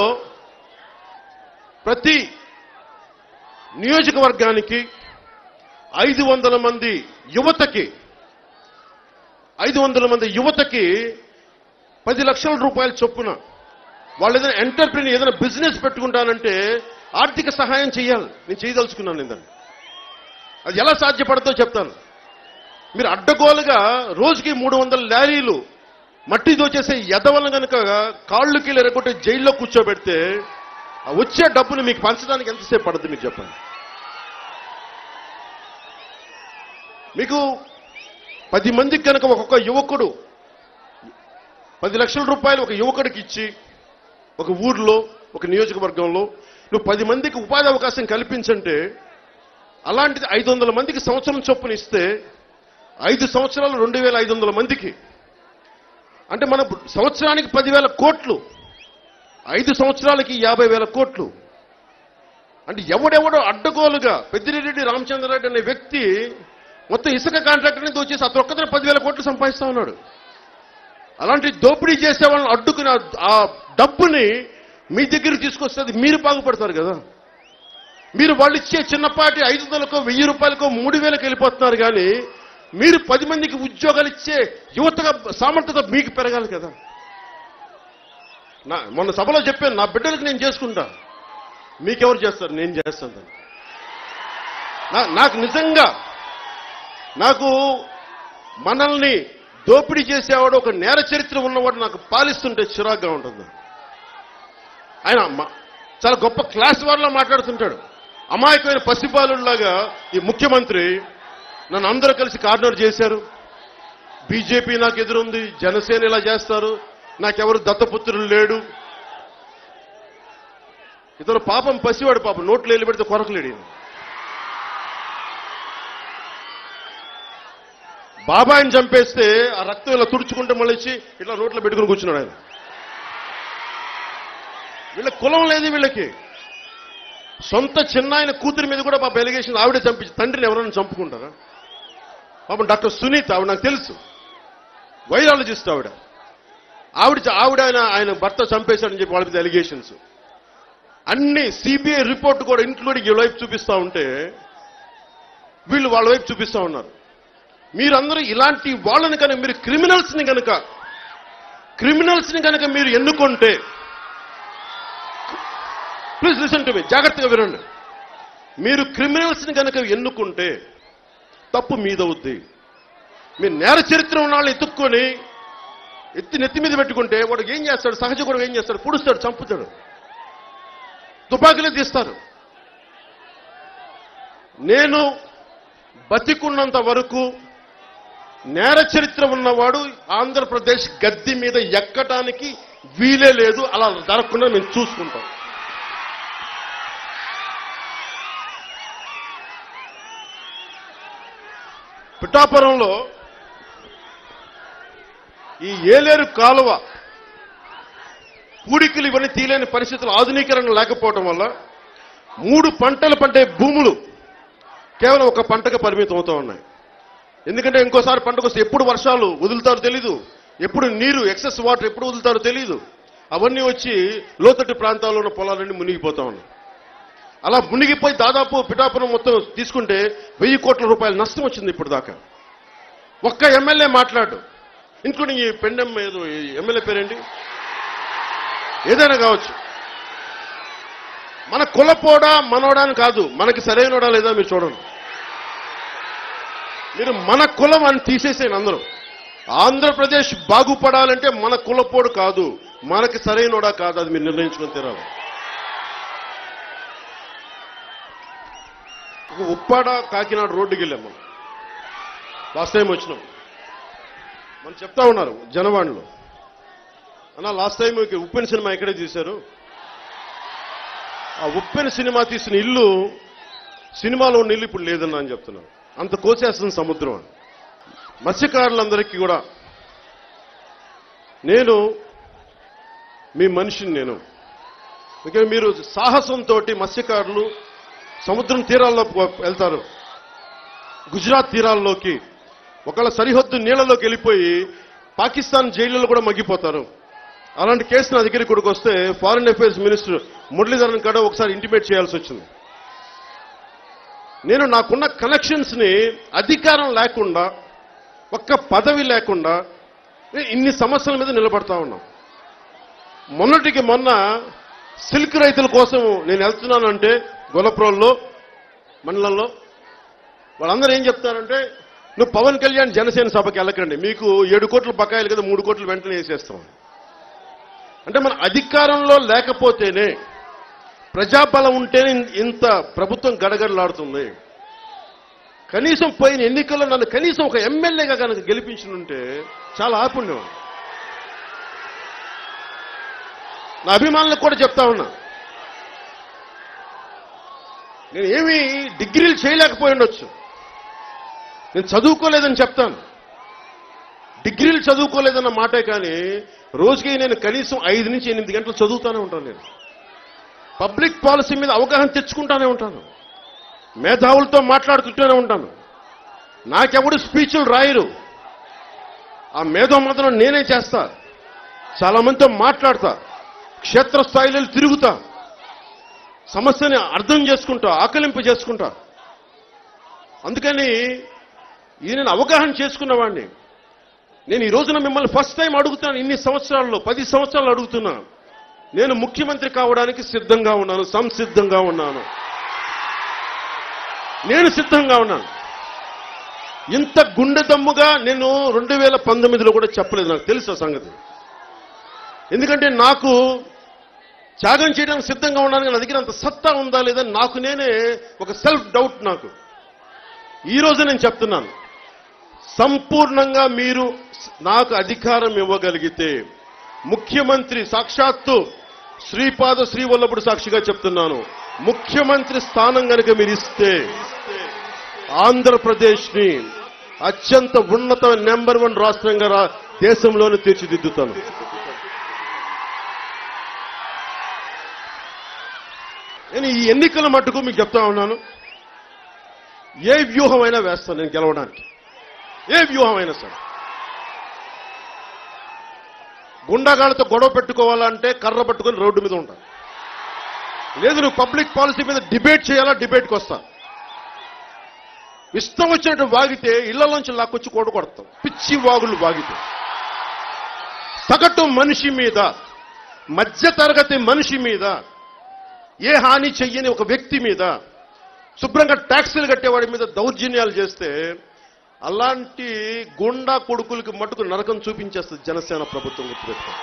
ప్రతి నియోజకవర్గానికి ఐదు వందల మంది యువతకి ఐదు వందల మంది యువతకి పది లక్షల రూపాయల చొప్పున వాళ్ళు ఏదైనా ఎంటర్ప్రీన్ ఏదైనా బిజినెస్ పెట్టుకుంటానంటే ఆర్థిక సహాయం చేయాలి నేను చేయదలుచుకున్నాను నేను దాన్ని అది ఎలా సాధ్యపడతో చెప్తాను మీరు అడ్డగోలుగా రోజుకి మూడు వందల లారీలు మట్టి దోచేసే ఎదవలను కనుక కాళ్ళకి ఎరగొట్టి జైల్లో కూర్చోబెడితే ఆ వచ్చే డబ్బుని మీకు పంచడానికి ఎంతసేపు పడుతుంది మీరు చెప్పండి మీకు పది మందికి కనుక ఒక్కొక్క యువకుడు పది లక్షల రూపాయలు ఒక యువకుడికి ఇచ్చి ఒక ఊర్లో ఒక నియోజకవర్గంలో నువ్వు పది మందికి ఉపాధి అవకాశం కల్పించంటే అలాంటిది ఐదు వందల మందికి సంవత్సరం చొప్పున ఇస్తే ఐదు సంవత్సరాలు రెండు వేల ఐదు వందల మందికి అంటే మన సంవత్సరానికి పదివేల కోట్లు ఐదు సంవత్సరాలకి యాభై వేల కోట్లు అంటే ఎవడెవడో అడ్డగోలుగా పెద్దిరెడ్డి రామచంద్రరెడ్డి అనే వ్యక్తి మొత్తం ఇసుక కాంట్రాక్టర్ని దోచేసి అతను ఒక్కతనే పదివేల కోట్లు సంపాదిస్తా ఉన్నాడు అలాంటి దోపిడీ చేసే వాళ్ళని అడ్డుకుని ఆ- ఆ డబ్బుని మీ దగ్గర తీసుకొస్తే అది మీరు బాగుపడతారు కదా మీరు వాళ్ళు ఇచ్చే చిన్నపాటి ఐదు వందలకో వెయ్యి రూపాయలకో మూడు వేలకు వెళ్ళిపోతున్నారు కానీ మీరు పది మందికి ఉద్యోగాలు ఇచ్చే యువతగా సామర్థ్యత మీకు పెరగాలి కదా నా మొన్న సభలో చెప్పాను నా బిడ్డలకు నేను చేసుకుంటా మీకెవరు చేస్తారు నేను చేస్తాను దాన్ని. నా- నాకు నిజంగా నాకు మనల్ని దోపిడీ చేసేవాడు ఒక నేర చరిత్ర ఉన్నవాడు నాకు పాలిస్తుంటే చిరాగ్గా ఉంటుంది ఆయన మ- చాలా గొప్ప క్లాస్ వారిలో మాట్లాడుతుంటాడు అమాయకమైన పసిపాలులాగా ఈ ముఖ్యమంత్రి నన్ను అందరూ కలిసి కార్నర్ చేశారు బీజేపీ నాకు ఎదురుంది జనసేన ఇలా చేస్తారు నాకెవరు దత్తపుత్రులు లేడు ఇతను పాపం పసివాడు పాపం నోట్లు వెళ్ళి పెడితే కొరకలేడు ఈయన. బాబాయిని చంపేస్తే ఆ రక్తం ఇలా తుడుచుకుంటే మళ్ళీ వచ్చి ఇట్లా నోట్లో పెట్టుకుని కూర్చున్నాడు ఆయన వీళ్ళ కులం లేదు వీళ్ళకి సొంత చిన్న ఆయన కూతురి మీద కూడా పాప ఎలిగేషన్ ఆవిడే చంపించి తండ్రిని ఎవరైనా చంపుకుంటారా పాపం డాక్టర్ సునీత్ ఆవిడ నాకు తెలుసు వైరాలజిస్ట్ ఆవిడ ఆవిడ చ- ఆవిడ ఆయన ఆయన భర్త చంపేశాడని చెప్పి వాళ్ళ మీద ఎలిగేషన్స్ అన్ని సిబిఐ రిపోర్ట్ కూడా ఇంక్లూడింగ్ ఈ వైపు చూపిస్తా ఉంటే వీళ్ళు వాళ్ళ వైపు చూపిస్తా ఉన్నారు మీరందరూ ఇలాంటి వాళ్ళని కనుక మీరు క్రిమినల్స్ ని కనుక క్రిమినల్స్ ని కనుక మీరు ఎన్నుకుంటే ప్లీజ్ లిసన్ టు మీ జాగ్రత్తగా వినండి మీరు క్రిమినల్స్ ని కనుక ఎన్నుకుంటే తప్పు మీదవుద్ది మీరు నేర చరిత్ర ఉన్న వాళ్ళని ఎత్తుక్కొని ఎత్తి నెత్తి మీద పెట్టుకుంటే వాడు ఏం చేస్తాడు సహజ కూడా ఏం చేస్తాడు పుడుస్తాడు చంపుతాడు తుపాకులే తీస్తారు నేను బతికున్నంత వరకు నేర చరిత్ర ఉన్నవాడు ఆంధ్రప్రదేశ్ గద్దె మీద ఎక్కటానికి వీలే లేదు అలా జరగకుండా మేము చూసుకుంటాం పిఠాపురంలో ఈ ఏలేరు కాలువ పూడికలు ఇవన్నీ తీయలేని పరిస్థితులు ఆధునీకరణ లేకపోవడం వల్ల మూడు పంటలు పండే భూములు కేవలం ఒక పంటకు పరిమితం అవుతూ ఉన్నాయి ఎందుకంటే ఇంకోసారి పంటకు వస్తే ఎప్పుడు వర్షాలు వదులుతారో తెలీదు ఎప్పుడు నీరు ఎక్సెస్ వాటర్ ఎప్పుడు వదులుతారో తెలీదు అవన్నీ వచ్చి లోతట్టు ప్రాంతాల్లో ఉన్న పొలాలన్నీ మునిగిపోతా ఉన్నాయి అలా మునిగిపోయి దాదాపు పిఠాపురం మొత్తం తీసుకుంటే వెయ్యి కోట్ల రూపాయల నష్టం వచ్చింది ఇప్పుడు దాకా ఒక్క ఎమ్మెల్యే మాట్లాడు ఇంక్లూడింగ్ ఈ పెండెం ఏదో ఈ ఎమ్మెల్యే పేరేంటి ఏదైనా కావచ్చు మన కులపోడా మనోడా అని కాదు మనకి సరైనోడా లేదా మీరు చూడండి మీరు మన కులం అని తీసేసేయండి అందరూ ఆంధ్రప్రదేశ్ బాగుపడాలంటే మన కులపోడు కాదు మనకి సరైనోడా కాదు అది మీరు నిర్ణయించుకొని తీరాలి ఒక ఉప్పాడ కాకినాడ రోడ్డుకి వెళ్ళాం మనం లాస్ట్ టైం వచ్చినాం మనం చెప్తా ఉన్నారు జనవాణిలో అన్న లాస్ట్ టైం ఇక ఉప్పెన సినిమా ఎక్కడే తీశారు ఆ ఉప్పెన సినిమా తీసిన ఇల్లు సినిమాలో ఉన్న ఇల్లు ఇప్పుడు లేదన్నా అని చెప్తున్నాను అంత కోసేస్తుంది సముద్రం అని మత్స్యకారులందరికీ కూడా నేను మీ మనిషిని నేను అందుకని మీరు సాహసంతో మత్స్యకారులు సముద్రం తీరాల్లో పో- వెళ్తారు గుజరాత్ తీరాల్లోకి ఒకళ్ళ సరిహద్దు నీళ్లలోకి వెళ్ళిపోయి పాకిస్తాన్ జైళ్ళలో కూడా మగ్గిపోతారు అలాంటి కేసు నా దగ్గరికి కూడా వస్తే ఫారిన్ అఫైర్స్ మినిస్టర్ మురళీధరన్ కూడా ఒకసారి ఇంటిమేట్ చేయాల్సి వచ్చింది నేను నాకున్న కనెక్షన్స్ ని అధికారం లేకుండా ఒక్క పదవి లేకుండా నేను ఇన్ని సమస్యల మీద నిలబడతా ఉన్నాం మొన్నటికి మొన్న సిల్క్ రైతుల కోసం నేను వెళ్తున్నానంటే గొల్లప్రోల్లో మండలంలో వాళ్ళందరూ ఏం చెప్తారంటే నువ్వు పవన్ కళ్యాణ్ జనసేన సభకి వెళ్ళకండి మీకు ఏడు కోట్ల బకాయిలు కదా మూడు కోట్లు వెంటనే వేసేస్తాం అంటే మన అధికారంలో లేకపోతేనే ప్రజాబలం ఉంటేనే ఇంత ప్రభుత్వం గడగడలాడుతుంది కనీసం పోయిన ఎన్నికల్లో నన్ను కనీసం ఒక ఎమ్మెల్యేగా కనుక గెలిపించనుంటే చాలా ఆపుండేవాడు నా అభిమానులకు కూడా చెప్తా ఉన్నా నేను ఏమీ డిగ్రీలు చేయలేకపోయి ఉండొచ్చు నేను చదువుకోలేదని చెప్తాను డిగ్రీలు చదువుకోలేదన్న మాటే కానీ రోజుకి నేను కనీసం ఐదు నుంచి ఎనిమిది గంటలు చదువుతానే ఉంటాను నేను పబ్లిక్ పాలసీ మీద అవగాహన తెచ్చుకుంటానే ఉంటాను మేధావులతో మాట్లాడుతుంటూనే ఉంటాను నాకెవడు స్పీచ్లు రాయరు ఆ మేధో మాత్రం నేనే చేస్తా చాలా మందితో మాట్లాడతా క్షేత్రస్థాయిలో తిరుగుతా సమస్యని అర్థం చేసుకుంటా ఆకలింపు చేసుకుంటా అందుకని ఇది నేను అవగాహన చేసుకున్నవాడిని నేను ఈ రోజున మిమ్మల్ని ఫస్ట్ టైం అడుగుతాను ఇన్ని సంవత్సరాల్లో పది సంవత్సరాలు అడుగుతున్నా నేను ముఖ్యమంత్రి కావడానికి సిద్ధంగా ఉన్నాను సంసిద్ధంగా ఉన్నాను నేను సిద్ధంగా ఉన్నాను ఇంత గుండె దమ్ముగా నేను రెండు వేల పంతొమ్మిదిలో కూడా చెప్పలేదు నాకు తెలుసు ఆ సంగతి ఎందుకంటే నాకు త్యాగం చేయడానికి సిద్ధంగా ఉన్నాను కానీ నా దగ్గర అంత సత్తా ఉందా లేదా నాకు నేనే ఒక సెల్ఫ్ డౌట్ నాకు ఈ రోజు నేను చెప్తున్నాను సంపూర్ణంగా మీరు నాకు అధికారం ఇవ్వగలిగితే ముఖ్యమంత్రి సాక్షాత్తు శ్రీపాద శ్రీవల్లభుడు సాక్షిగా చెప్తున్నాను ముఖ్యమంత్రి స్థానం కనుక మీరు ఇస్తే ఆంధ్రప్రదేశ్ ని అత్యంత ఉన్నత నెంబర్ వన్ రాష్ట్రంగా రా- దేశంలోనే తీర్చిదిద్దుతాను నేను ఈ ఎన్నికల మట్టుకు మీకు చెప్తా ఉన్నాను ఏ వ్యూహమైనా వేస్తాను నేను గెలవడానికి ఏ వ్యూహమైనా సరే గుండాగాళ్ళతో గొడవ పెట్టుకోవాలంటే కర్ర పట్టుకొని రోడ్డు మీద ఉంటాను లేదు నువ్వు పబ్లిక్ పాలసీ మీద డిబేట్ చేయాలా డిబేట్కి వస్తా ఇష్టం వచ్చినట్టు వాగితే ఇళ్లలోంచి లాక్కొచ్చి కొడు కొడతాం పిచ్చి వాగులు వాగితే సగటు మనిషి మీద మధ్య తరగతి మనిషి మీద ఏ హాని చెయ్యని ఒక వ్యక్తి మీద శుభ్రంగా ట్యాక్సీలు కట్టేవాడి మీద దౌర్జన్యాలు చేస్తే అలాంటి గుండా కొడుకులకి మటుకు నరకం చూపించేస్తుంది జనసేన ప్రభుత్వం గుర్తుపెట్టుకో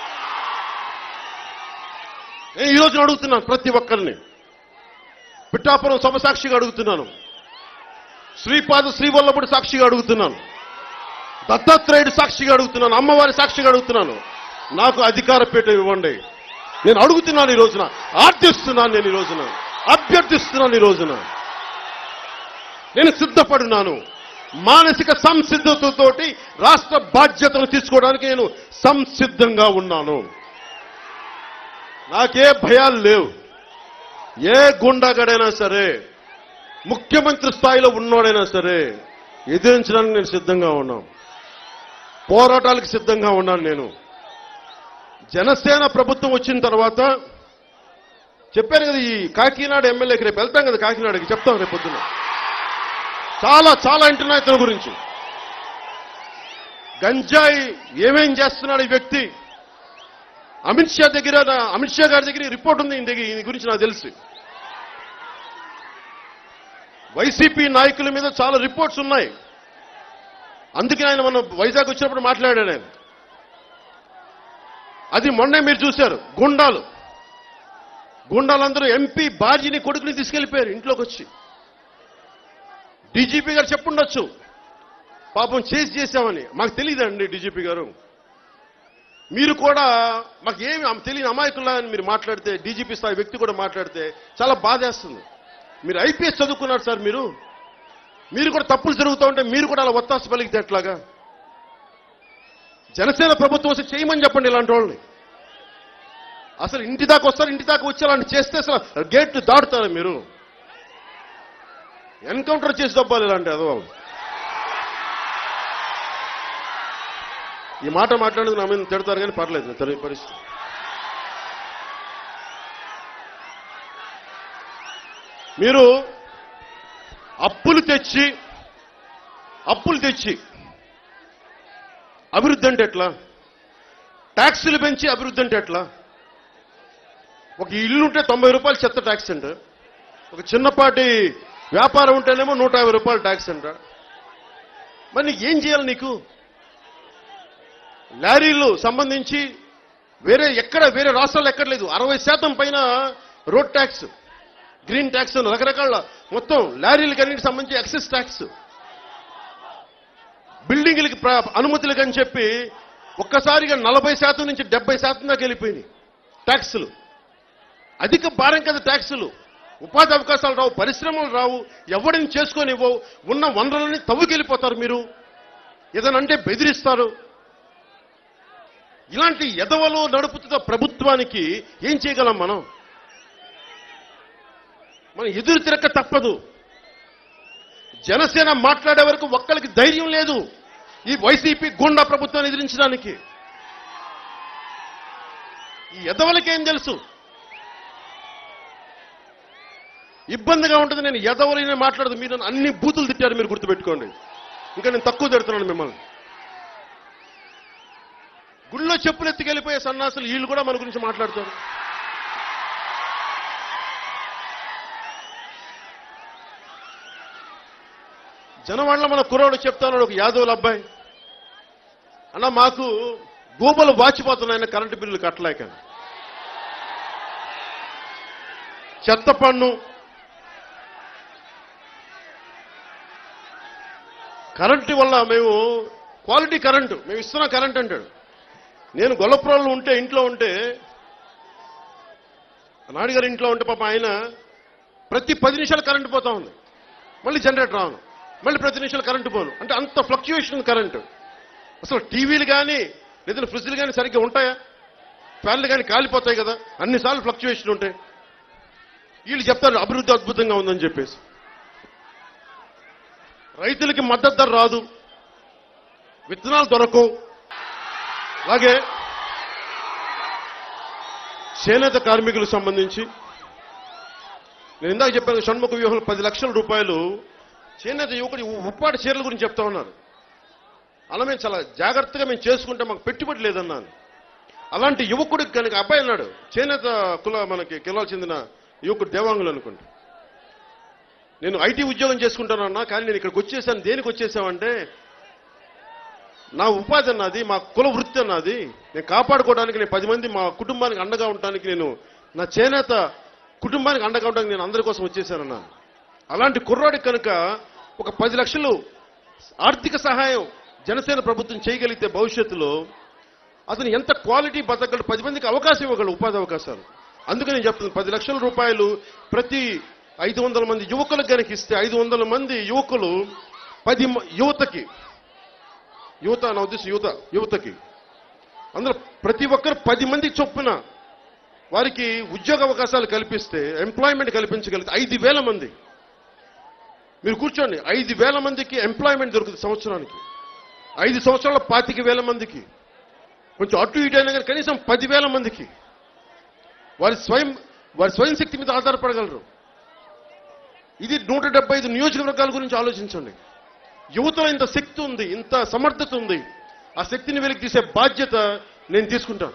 నేను ఈ రోజున అడుగుతున్నాను ప్రతి ఒక్కరిని పిఠాపురం సభ సాక్షిగా అడుగుతున్నాను శ్రీపాద శ్రీవల్లభుడి సాక్షిగా అడుగుతున్నాను దత్తాత్రేయుడు సాక్షిగా అడుగుతున్నాను అమ్మవారి సాక్షిగా అడుగుతున్నాను నాకు అధికార పీఠ ఇవ్వండి నేను అడుగుతున్నాను ఈ రోజున ఆర్థిస్తున్నాను నేను ఈ రోజున అభ్యర్థిస్తున్నాను ఈ రోజున నేను సిద్ధపడున్నాను మానసిక సంసిద్ధతతోటి రాష్ట్ర బాధ్యతను తీసుకోవడానికి నేను సంసిద్ధంగా ఉన్నాను నాకే భయాలు లేవు ఏ గుండాగడైనా సరే ముఖ్యమంత్రి స్థాయిలో ఉన్నోడైనా సరే ఎదిరించడానికి నేను సిద్ధంగా ఉన్నాను పోరాటాలకు సిద్ధంగా ఉన్నాను నేను జనసేన ప్రభుత్వం వచ్చిన తర్వాత చెప్పాను కదా ఈ కాకినాడ ఎమ్మెల్యేకి రేపు వెళ్తాం కదా కాకినాడకి చెప్తాం రేపు పొద్దున చాలా చాలా వింటున్నా ఇతని గురించి గంజాయి ఏమేం చేస్తున్నాడు ఈ వ్యక్తి అమిత్ షా దగ్గర అమిత్ షా గారి దగ్గర ఈ రిపోర్ట్ ఉంది ఈయన దగ్గర ఈయన గురించి నాకు తెలుసు వైసీపీ నాయకుల మీద చాలా రిపోర్ట్స్ ఉన్నాయి అందుకే ఆయన మన వైజాగ్ వచ్చినప్పుడు మాట్లాడాడు ఆయన అది మొన్నే మీరు చూశారు గుండాలు గుండాలందరూ ఎంపీ బాజీని కొడుకుని తీసుకెళ్లిపోయారు ఇంట్లోకి వచ్చి డీజీపీ గారు చెప్పుండొచ్చు పాపం చేసి చేశామని మాకు తెలియదండి డీజీపీ గారు మీరు కూడా మాకు ఏమి ఆమె తెలియని అమాయకుల్లా అని మీరు మాట్లాడితే డీజీపీ స్థాయి వ్యక్తి కూడా మాట్లాడితే చాలా బాధేస్తుంది మీరు ఐపీఎస్ చదువుకున్నారు సార్ మీరు మీరు కూడా తప్పులు జరుగుతూ ఉంటే మీరు కూడా అలా ఒత్తాసు పలికితే ఎట్లాగా జనసేన ప్రభుత్వం వస్తే చేయమని చెప్పండి ఇలాంటి వాళ్ళని అసలు ఇంటి దాకా వస్తారు ఇంటి దాకా వచ్చి అలాంటి చేస్తే అసలు గేట్ దాటుతారా మీరు ఎన్కౌంటర్ చేసి దబ్బాలి ఇలాంటి అదో ఈ మాట మాట్లాడేది నా మీద తిడతారు కానీ పర్లేదు నా తన పరిస్థితి మీరు అప్పులు తెచ్చి అప్పులు తెచ్చి అభివృద్ధి అంటే ఎట్లా ట్యాక్సులు పెంచి అభివృద్ధి అంటే ఎట్లా ఒక ఇల్లు ఉంటే తొంభై రూపాయలు చెత్త ట్యాక్స్ అంట ఒక చిన్నపాటి వ్యాపారం ఉంటేనేమో నూట యాభై రూపాయలు ట్యాక్స్ అంట మరి నీకు ఏం చేయాలి నీకు లారీలు సంబంధించి వేరే ఎక్కడ వేరే రాష్ట్రాలు ఎక్కడ లేదు అరవై శాతం పైన రోడ్ ట్యాక్స్ గ్రీన్ ట్యాక్స్ అని రకరకాల మొత్తం లారీలకి అన్నిటికి సంబంధించి ఎక్సెస్ ట్యాక్స్ బిల్డింగ్లకి ప్ర- అనుమతులకు అని చెప్పి ఒక్కసారిగా నలభై శాతం నుంచి డెబ్బై శాతం దాకా వెళ్ళిపోయినాయి ట్యాక్సులు అధిక భారం కదా ట్యాక్సులు ఉపాధి అవకాశాలు రావు పరిశ్రమలు రావు ఎవడిని చేసుకొని ఇవ్వవు ఉన్న వనరులని తవ్వుకెళ్ళిపోతారు మీరు ఏదైనా అంటే బెదిరిస్తారు ఇలాంటి ఎదవలు నడుపుతున్న ప్రభుత్వానికి ఏం చేయగలం మనం మనం ఎదురు తిరక్క తప్పదు జనసేన మాట్లాడే వరకు ఒక్కరికి ధైర్యం లేదు ఈ వైసీపీ గుండా ప్రభుత్వాన్ని ఎదిరించడానికి ఈ ఎదవలకేం తెలుసు ఇబ్బందిగా ఉంటుంది నేను ఎదవలైనా మాట్లాడదు మీరు నన్ను అన్ని బూతులు తిట్టారు మీరు గుర్తుపెట్టుకోండి ఇంకా నేను తక్కువ తిడుతున్నాను మిమ్మల్ని గుళ్ళో చెప్పులు ఎత్తుకెళ్ళిపోయే సన్నాసులు వీళ్ళు కూడా మన గురించి మాట్లాడతారు జనవాళ్ళ మన కుర్రాడు చెప్తాను ఒక యాదవుల అబ్బాయి అన్న మాకు గూబలు వాచిపోతున్నాయన్న కరెంటు బిల్లులు కట్టలేక చెత్త పన్ను కరెంటు వల్ల మేము క్వాలిటీ కరెంటు మేము ఇస్తున్న కరెంట్ అంటాడు నేను గొల్లపురంలో ఉంటే ఇంట్లో ఉంటే నాయుడు ఇంట్లో ఉంటే పాప ఆయన ప్రతి పది నిమిషాలు కరెంటు పోతా ఉంది మళ్ళీ జనరేటర్ రాను మళ్ళీ ప్రతి నిమిషాలు కరెంటు పోను అంటే అంత ఫ్లక్చుయేషన్ కరెంటు అసలు టీవీలు కానీ లేదా ఫ్రిడ్జ్లు కానీ సరిగ్గా ఉంటాయా ఫ్యాన్లు కానీ కాలిపోతాయి కదా అన్నిసార్లు ఫ్లక్చుయేషన్ ఉంటాయి వీళ్ళు చెప్తారు అభివృద్ధి అద్భుతంగా ఉందని చెప్పేసి రైతులకి మద్దతు ధర రాదు విత్తనాలు దొరకవు అలాగే చేనేత కార్మికులకు సంబంధించి నేను ఇందాక చెప్పాను షణ్ముఖ వ్యూహంలో పది లక్షల రూపాయలు చేనేత యువకుడి ఉప్పాటి చీరల గురించి చెప్తా ఉన్నారు అలా మేము చాలా జాగ్రత్తగా మేము చేసుకుంటే మాకు పెట్టుబడి లేదన్నాను అలాంటి యువకుడికి కనుక అబ్బాయి అన్నాడు చేనేత కుల మనకి కిలాలు చెందిన యువకుడు దేవాంగులు అనుకుంటా నేను ఐటీ ఉద్యోగం చేసుకుంటానన్నా కానీ నేను ఇక్కడికి వచ్చేసాను దేనికి వచ్చేసామంటే నా ఉపాధి అన్నది మా కుల వృత్తి అన్నది నేను కాపాడుకోవడానికి నేను పది మంది మా కుటుంబానికి అండగా ఉండడానికి నేను నా చేనేత కుటుంబానికి అండగా ఉండడానికి నేను అందరి కోసం వచ్చేసానన్నా అలాంటి కుర్రాడికి కనుక ఒక పది లక్షలు ఆర్థిక సహాయం జనసేన ప్రభుత్వం చేయగలిగితే భవిష్యత్తులో అతను ఎంత క్వాలిటీ బతకగలడు పది మందికి అవకాశం ఇవ్వగలడు ఉపాధి అవకాశాలు అందుకని నేను చెప్తున్నాను పది లక్షల రూపాయలు ప్రతి ఐదు వందల మంది యువకులకు కనుక ఇస్తే ఐదు వందల మంది యువకులు పది మ- యువతకి యువత నా ఉద్దేశం యువత యువతకి అందులో ప్రతి ఒక్కరు పది మంది చొప్పున వారికి ఉద్యోగ అవకాశాలు కల్పిస్తే ఎంప్లాయ్మెంట్ కల్పించగలిగితే ఐదు వేల మంది మీరు కూర్చోండి ఐదు వేల మందికి ఎంప్లాయ్మెంట్ దొరుకుతుంది సంవత్సరానికి ఐదు సంవత్సరాల పాతిక వేల మందికి కొంచెం అటు ఇటు అయినా కానీ కనీసం పదివేల మందికి వారి స్వయం వారి స్వయం శక్తి మీద ఆధారపడగలరు ఇది నూట డెబ్బై ఐదు నియోజకవర్గాల గురించి ఆలోచించండి యువతలో ఇంత శక్తి ఉంది ఇంత సమర్థత ఉంది ఆ శక్తిని వెలికి తీసే బాధ్యత నేను తీసుకుంటాను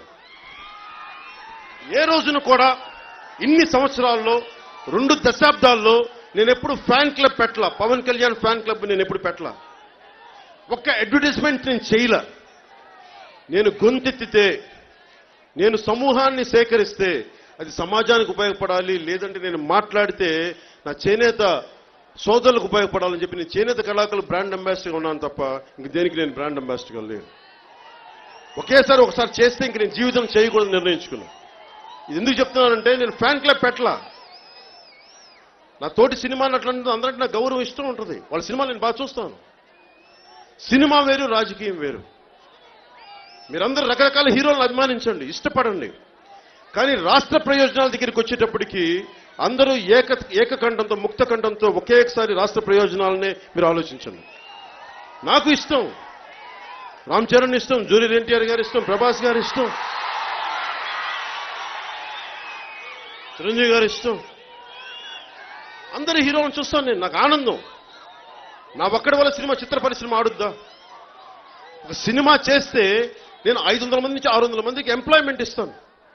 ఏ రోజున కూడా ఇన్ని సంవత్సరాల్లో రెండు దశాబ్దాల్లో నేను ఎప్పుడు ఫ్యాన్ క్లబ్ పెట్టలా పవన్ కళ్యాణ్ ఫ్యాన్ క్లబ్ నేను ఎప్పుడు పెట్టలా ఒక్క అడ్వర్టైజ్మెంట్ నేను చేయలే నేను గొంతెత్తితే నేను సమూహాన్ని సేకరిస్తే అది సమాజానికి ఉపయోగపడాలి లేదంటే నేను మాట్లాడితే నా చేనేత సోదరులకు ఉపయోగపడాలని చెప్పి నేను చేనేత కళాకారులు బ్రాండ్ అంబాసిడర్గా ఉన్నాను తప్ప ఇంక దేనికి నేను బ్రాండ్ అంబాసిడర్గా లేను ఒకేసారి ఒకసారి చేస్తే ఇంక నేను జీవితం చేయకూడదు నిర్ణయించుకున్నాను ఇది ఎందుకు చెప్తున్నానంటే నేను ఫ్యాన్ క్లబ్ పెట్టలా నా తోటి సినిమా నటులంటే అందరికీ నాకు గౌరవం ఇష్టం ఉంటుంది వాళ్ళ సినిమా నేను బాగా చూస్తాను సినిమా వేరు రాజకీయం వేరు మీరందరూ రకరకాల హీరోలను అభిమానించండి ఇష్టపడండి కానీ రాష్ట్ర ప్రయోజనాల దగ్గరికి వచ్చేటప్పటికి అందరూ ఏక ఏకకంఠంతో ముక్తకంఠంతో ఒకేసారి రాష్ట్ర ప్రయోజనాలనే మీరు ఆలోచించండి నాకు ఇష్టం రామ్ చరణ్ ఇష్టం జూనియర్ ఎన్టీఆర్ గారి ఇష్టం ప్రభాస్ గారి ఇష్టం చిరంజీవి గారి ఇష్టం అందరి హీరోలను చూస్తాను నేను నాకు ఆనందం నా ఒక్కడి వల్ల సినిమా చిత్ర పరిశ్రమ ఆడుద్దా ఒక సినిమా చేస్తే నేను ఐదు వందల మంది నుంచి ఆరు వందల మందికి ఎంప్లాయ్మెంట్ ఇస్తాను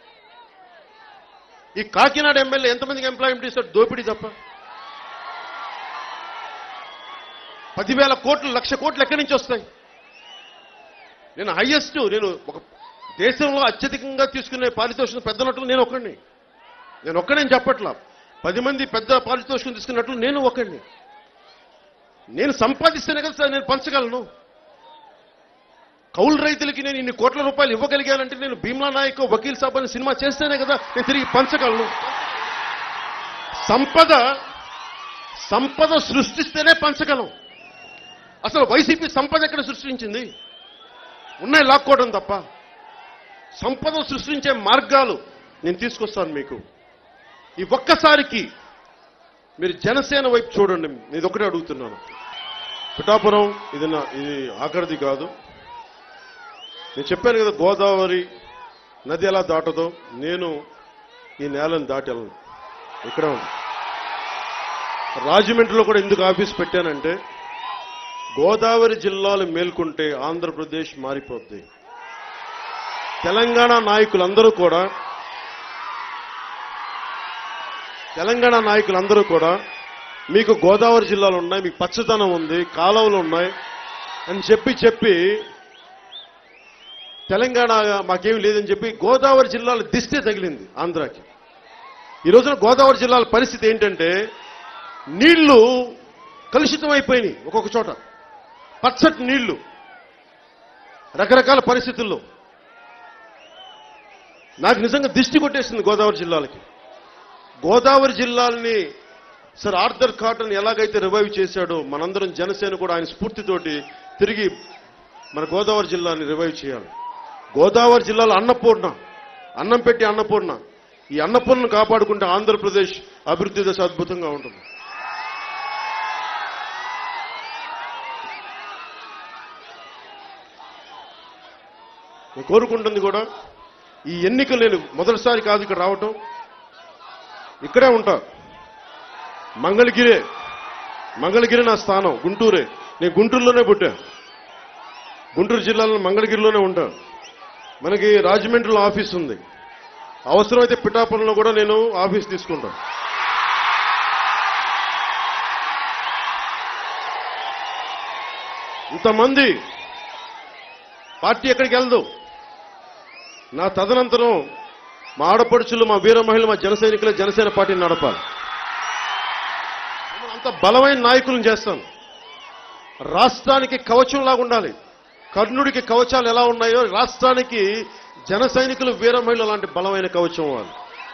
ఈ కాకినాడ ఎమ్మెల్యే ఎంతమందికి ఎంప్లాయ్మెంట్ ఇస్తాడు దోపిడీ తప్ప పదివేల కోట్లు లక్ష కోట్లు ఎక్కడి నుంచి వస్తాయి నేను హైయెస్ట్ నేను ఒక దేశంలో అత్యధికంగా తీసుకునే పారితోషికం పెద్ద నటులు నేను ఒకడిని నేను ఒక్కడేం చెప్పట్లా పది మంది పెద్ద పారితోషికం తీసుకున్నట్లు నేను ఒకడిని నేను సంపాదిస్తేనే కదా సార్ నేను పంచగలను కౌలు రైతులకి నేను ఇన్ని కోట్ల రూపాయలు ఇవ్వగలిగానంటే నేను భీమ్లా నాయక్ వకీల్ సాబ్ అనే సినిమా చేస్తేనే కదా నేను తిరిగి పంచగలను సంపద సంపద సృష్టిస్తేనే పంచగలం అసలు వైసీపీ సంపద ఎక్కడ సృష్టించింది ఉన్నాయి లాక్కోవడం తప్ప సంపద సృష్టించే మార్గాలు నేను తీసుకొస్తాను మీకు ఈ ఒక్కసారికి మీరు జనసేన వైపు చూడండి నేను ఒకటే అడుగుతున్నాను పిఠాపురం ఇది నా ఇది ఆఖరిది కాదు నేను చెప్పాను కదా గోదావరి నది ఎలా దాటదో నేను ఈ నేలను దాటి వెళ్ళను ఇక్కడ ఉంది రాజమండ్రిలో కూడా ఎందుకు ఆఫీస్ పెట్టానంటే గోదావరి జిల్లాలు మేల్కొంటే ఆంధ్రప్రదేశ్ మారిపోద్ది తెలంగాణ నాయకులందరూ కూడా తెలంగాణ నాయకులందరూ కూడా మీకు గోదావరి జిల్లాలు ఉన్నాయి మీకు పచ్చదనం ఉంది కాలువలు ఉన్నాయి అని చెప్పి చెప్పి తెలంగాణ మాకేం లేదని చెప్పి గోదావరి జిల్లాల దిష్టే తగిలింది ఆంధ్రాకి ఈ రోజున గోదావరి జిల్లాల పరిస్థితి ఏంటంటే నీళ్లు కలుషితం అయిపోయినాయి ఒక్కొక్క చోట పచ్చటి నీళ్లు రకరకాల పరిస్థితుల్లో నాకు నిజంగా దిష్టి కొట్టేసింది గోదావరి జిల్లాలకి గోదావరి జిల్లాల్ని సార్ ఆర్థర్ కాటన్ ఎలాగైతే రివైవ్ చేశాడో మనందరం జనసేన కూడా ఆయన స్ఫూర్తితోటి తిరిగి మన గోదావరి జిల్లాని రివైవ్ చేయాలి గోదావరి జిల్లాలో అన్నపూర్ణ అన్నం పెట్టి అన్నపూర్ణ ఈ అన్నపూర్ణను కాపాడుకుంటే ఆంధ్రప్రదేశ్ అభివృద్ధి దశ అద్భుతంగా ఉంటుంది నేను కోరుకుంటుంది కూడా ఈ ఎన్నికలు నేను మొదటిసారి కాదు ఇక్కడ రావటం ఇక్కడే ఉంటా మంగళగిరే మంగళగిరి నా స్థానం గుంటూరే నేను గుంటూరులోనే పుట్టా గుంటూరు జిల్లాలో మంగళగిరిలోనే ఉంటా మనకి రాజమండ్రిలో ఆఫీస్ ఉంది అవసరమైతే పిఠాపురంలో కూడా నేను ఆఫీస్ తీసుకుంటా ఇంతమంది పార్టీ ఎక్కడికి వెళ్దు నా తదనంతరం మా ఆడపడుచులు మా వీర మహిళలు మా జన సైనికులు జనసేన పార్టీని నడపాలి అంత బలమైన నాయకులను చేస్తాను రాష్ట్రానికి కవచంలాగా ఉండాలి కర్ణుడికి కవచాలు ఎలా ఉన్నాయో రాష్ట్రానికి జన సైనికులు వీర మహిళలు లాంటి బలమైన కవచం వాళ్ళు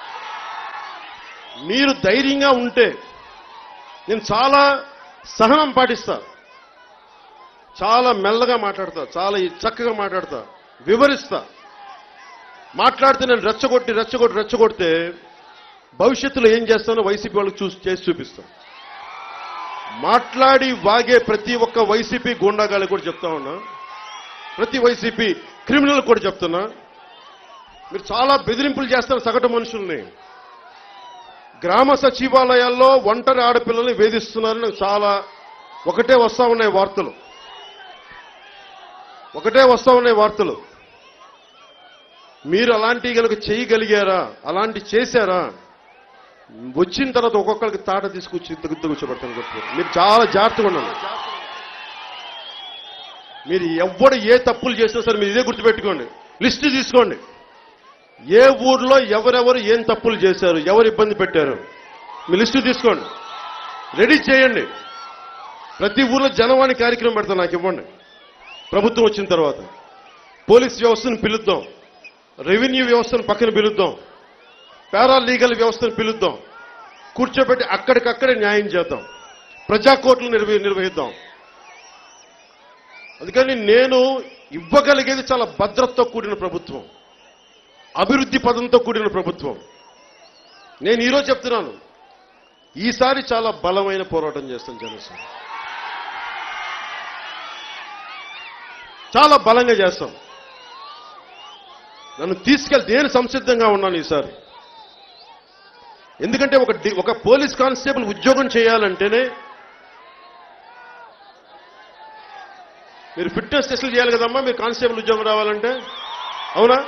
మీరు ధైర్యంగా ఉంటే నేను చాలా సహనం పాటిస్తా చాలా మెల్లగా మాట్లాడతా చాలా చక్కగా మాట్లాడతా వివరిస్తా మాట్లాడితే నేను రెచ్చగొట్టి రెచ్చగొట్టి రెచ్చగొడితే భవిష్యత్తులో ఏం చేస్తానో వైసీపీ వాళ్ళకి చూసి చేసి చూపిస్తాను మాట్లాడి వాగే ప్రతి ఒక్క వైసీపీ గూండాగాళ్ళకి కూడా చెప్తా ఉన్నా ప్రతి వైసీపీ క్రిమినల్ కూడా చెప్తున్నా మీరు చాలా బెదిరింపులు చేస్తారు సగటు మనుషుల్ని గ్రామ సచివాలయాల్లో ఒంటరి ఆడపిల్లల్ని వేధిస్తున్నారని నాకు చాలా ఒకటే వస్తా ఉన్నాయి వార్తలు ఒకటే వస్తా ఉన్నాయి వార్తలు మీరు అలాంటివి కనుక చేయగలిగారా అలాంటి చేశారా వచ్చిన తర్వాత ఒక్కొక్కరికి తాట తీసుకొచ్చి దిగుద్దు కూర్చోబెడతాను చెప్పారు మీరు చాలా జాగ్రత్తగా ఉండాలి మీరు ఎవ్వడు ఏ తప్పులు చేసినా సరే మీరు ఇదే గుర్తుపెట్టుకోండి లిస్ట్ తీసుకోండి ఏ ఊర్లో ఎవరెవరు ఏం తప్పులు చేశారు ఎవరు ఇబ్బంది పెట్టారు మీ లిస్టు తీసుకోండి రెడీ చేయండి ప్రతి ఊర్లో జనవాణి కార్యక్రమం పెడతాను నాకు ఇవ్వండి ప్రభుత్వం వచ్చిన తర్వాత పోలీస్ వ్యవస్థను పిలుద్దాం రెవెన్యూ వ్యవస్థను పక్కన పిలుద్దాం పారా లీగల్ వ్యవస్థను పిలుద్దాం కూర్చోబెట్టి అక్కడికక్కడే న్యాయం చేద్దాం ప్రజా కోర్టులు నిర్వ నిర్వహిద్దాం అందుకని నేను ఇవ్వగలిగేది చాలా భద్రతతో కూడిన ప్రభుత్వం అభివృద్ధి పదంతో కూడిన ప్రభుత్వం నేను ఈరోజు చెప్తున్నాను ఈసారి చాలా బలమైన పోరాటం చేస్తాం జనసేన చాలా బలంగా చేస్తాం నన్ను తీసుకెళ్ళి నేను సంసిద్ధంగా ఉన్నాను ఈసారి ఎందుకంటే ఒక డి- ఒక పోలీస్ కానిస్టేబుల్ ఉద్యోగం చేయాలంటేనే మీరు ఫిట్నెస్ టెస్టులు చేయాలి కదమ్మా మీరు కానిస్టేబుల్ ఉద్యోగం రావాలంటే అవునా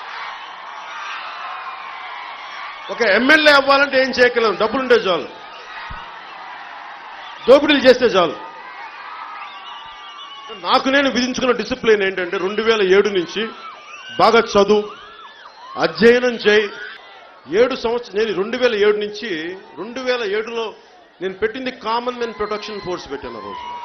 ఒక ఎమ్మెల్యే అవ్వాలంటే ఏం చేయగలం డబ్బులుంటే చాలు దోపిడీలు చేస్తే చాలు నాకు నేను విధించుకున్న డిసిప్లిన్ ఏంటంటే రెండు వేల ఏడు నుంచి బాగా చదువు అధ్యయనం చేయి ఏడు సంవత్సరం నేను రెండు వేల ఏడు నుంచి రెండు వేల ఏడులో నేను పెట్టింది కామన్ మెన్ ప్రొటెక్షన్ ఫోర్స్ పెట్టాను ఆ రోజు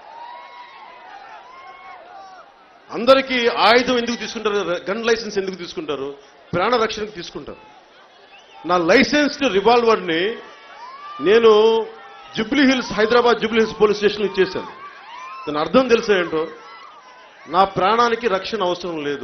అందరికీ ఆయుధం ఎందుకు తీసుకుంటారు గన్ లైసెన్స్ ఎందుకు తీసుకుంటారు ప్రాణ రక్షణకు తీసుకుంటారు నా లైసెన్స్డ్ రివాల్వర్ని నేను జుబ్లీ హిల్స్ హైదరాబాద్ జుబ్లీ హిల్స్ పోలీస్ స్టేషన్లో ఇచ్చేశాను దాని అర్థం తెలుసా ఏంటో నా ప్రాణానికి రక్షణ అవసరం లేదు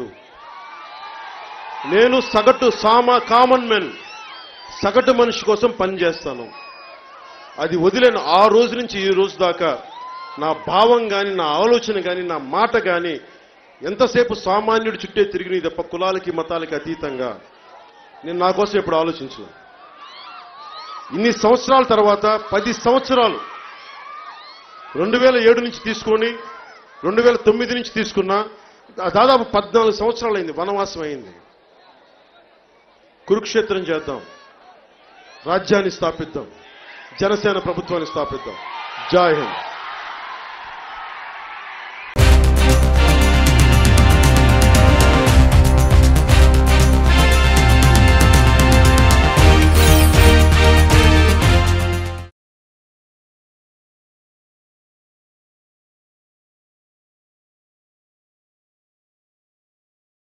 నేను సగటు సామా కామన్ మెన్ సగటు మనిషి కోసం పనిచేస్తాను అది వదిలేను ఆ రోజు నుంచి ఈ రోజు దాకా నా భావం కానీ నా ఆలోచన కానీ నా మాట కానీ ఎంతసేపు సామాన్యుడి చుట్టే తిరిగినది తప్ప కులాలకి మతాలకి అతీతంగా నేను నా కోసం ఎప్పుడు ఆలోచించను ఇన్ని సంవత్సరాల తర్వాత పది సంవత్సరాలు రెండు వేల ఏడు నుంచి తీసుకొని రెండు వేల తొమ్మిది నుంచి తీసుకున్నా దాదాపు పద్నాలుగు సంవత్సరాలు అయింది వనవాసం అయింది కురుక్షేత్రం చేద్దాం రాజ్యాన్ని స్థాపిద్దాం జనసేన ప్రభుత్వాన్ని స్థాపిద్దాం జై హింద్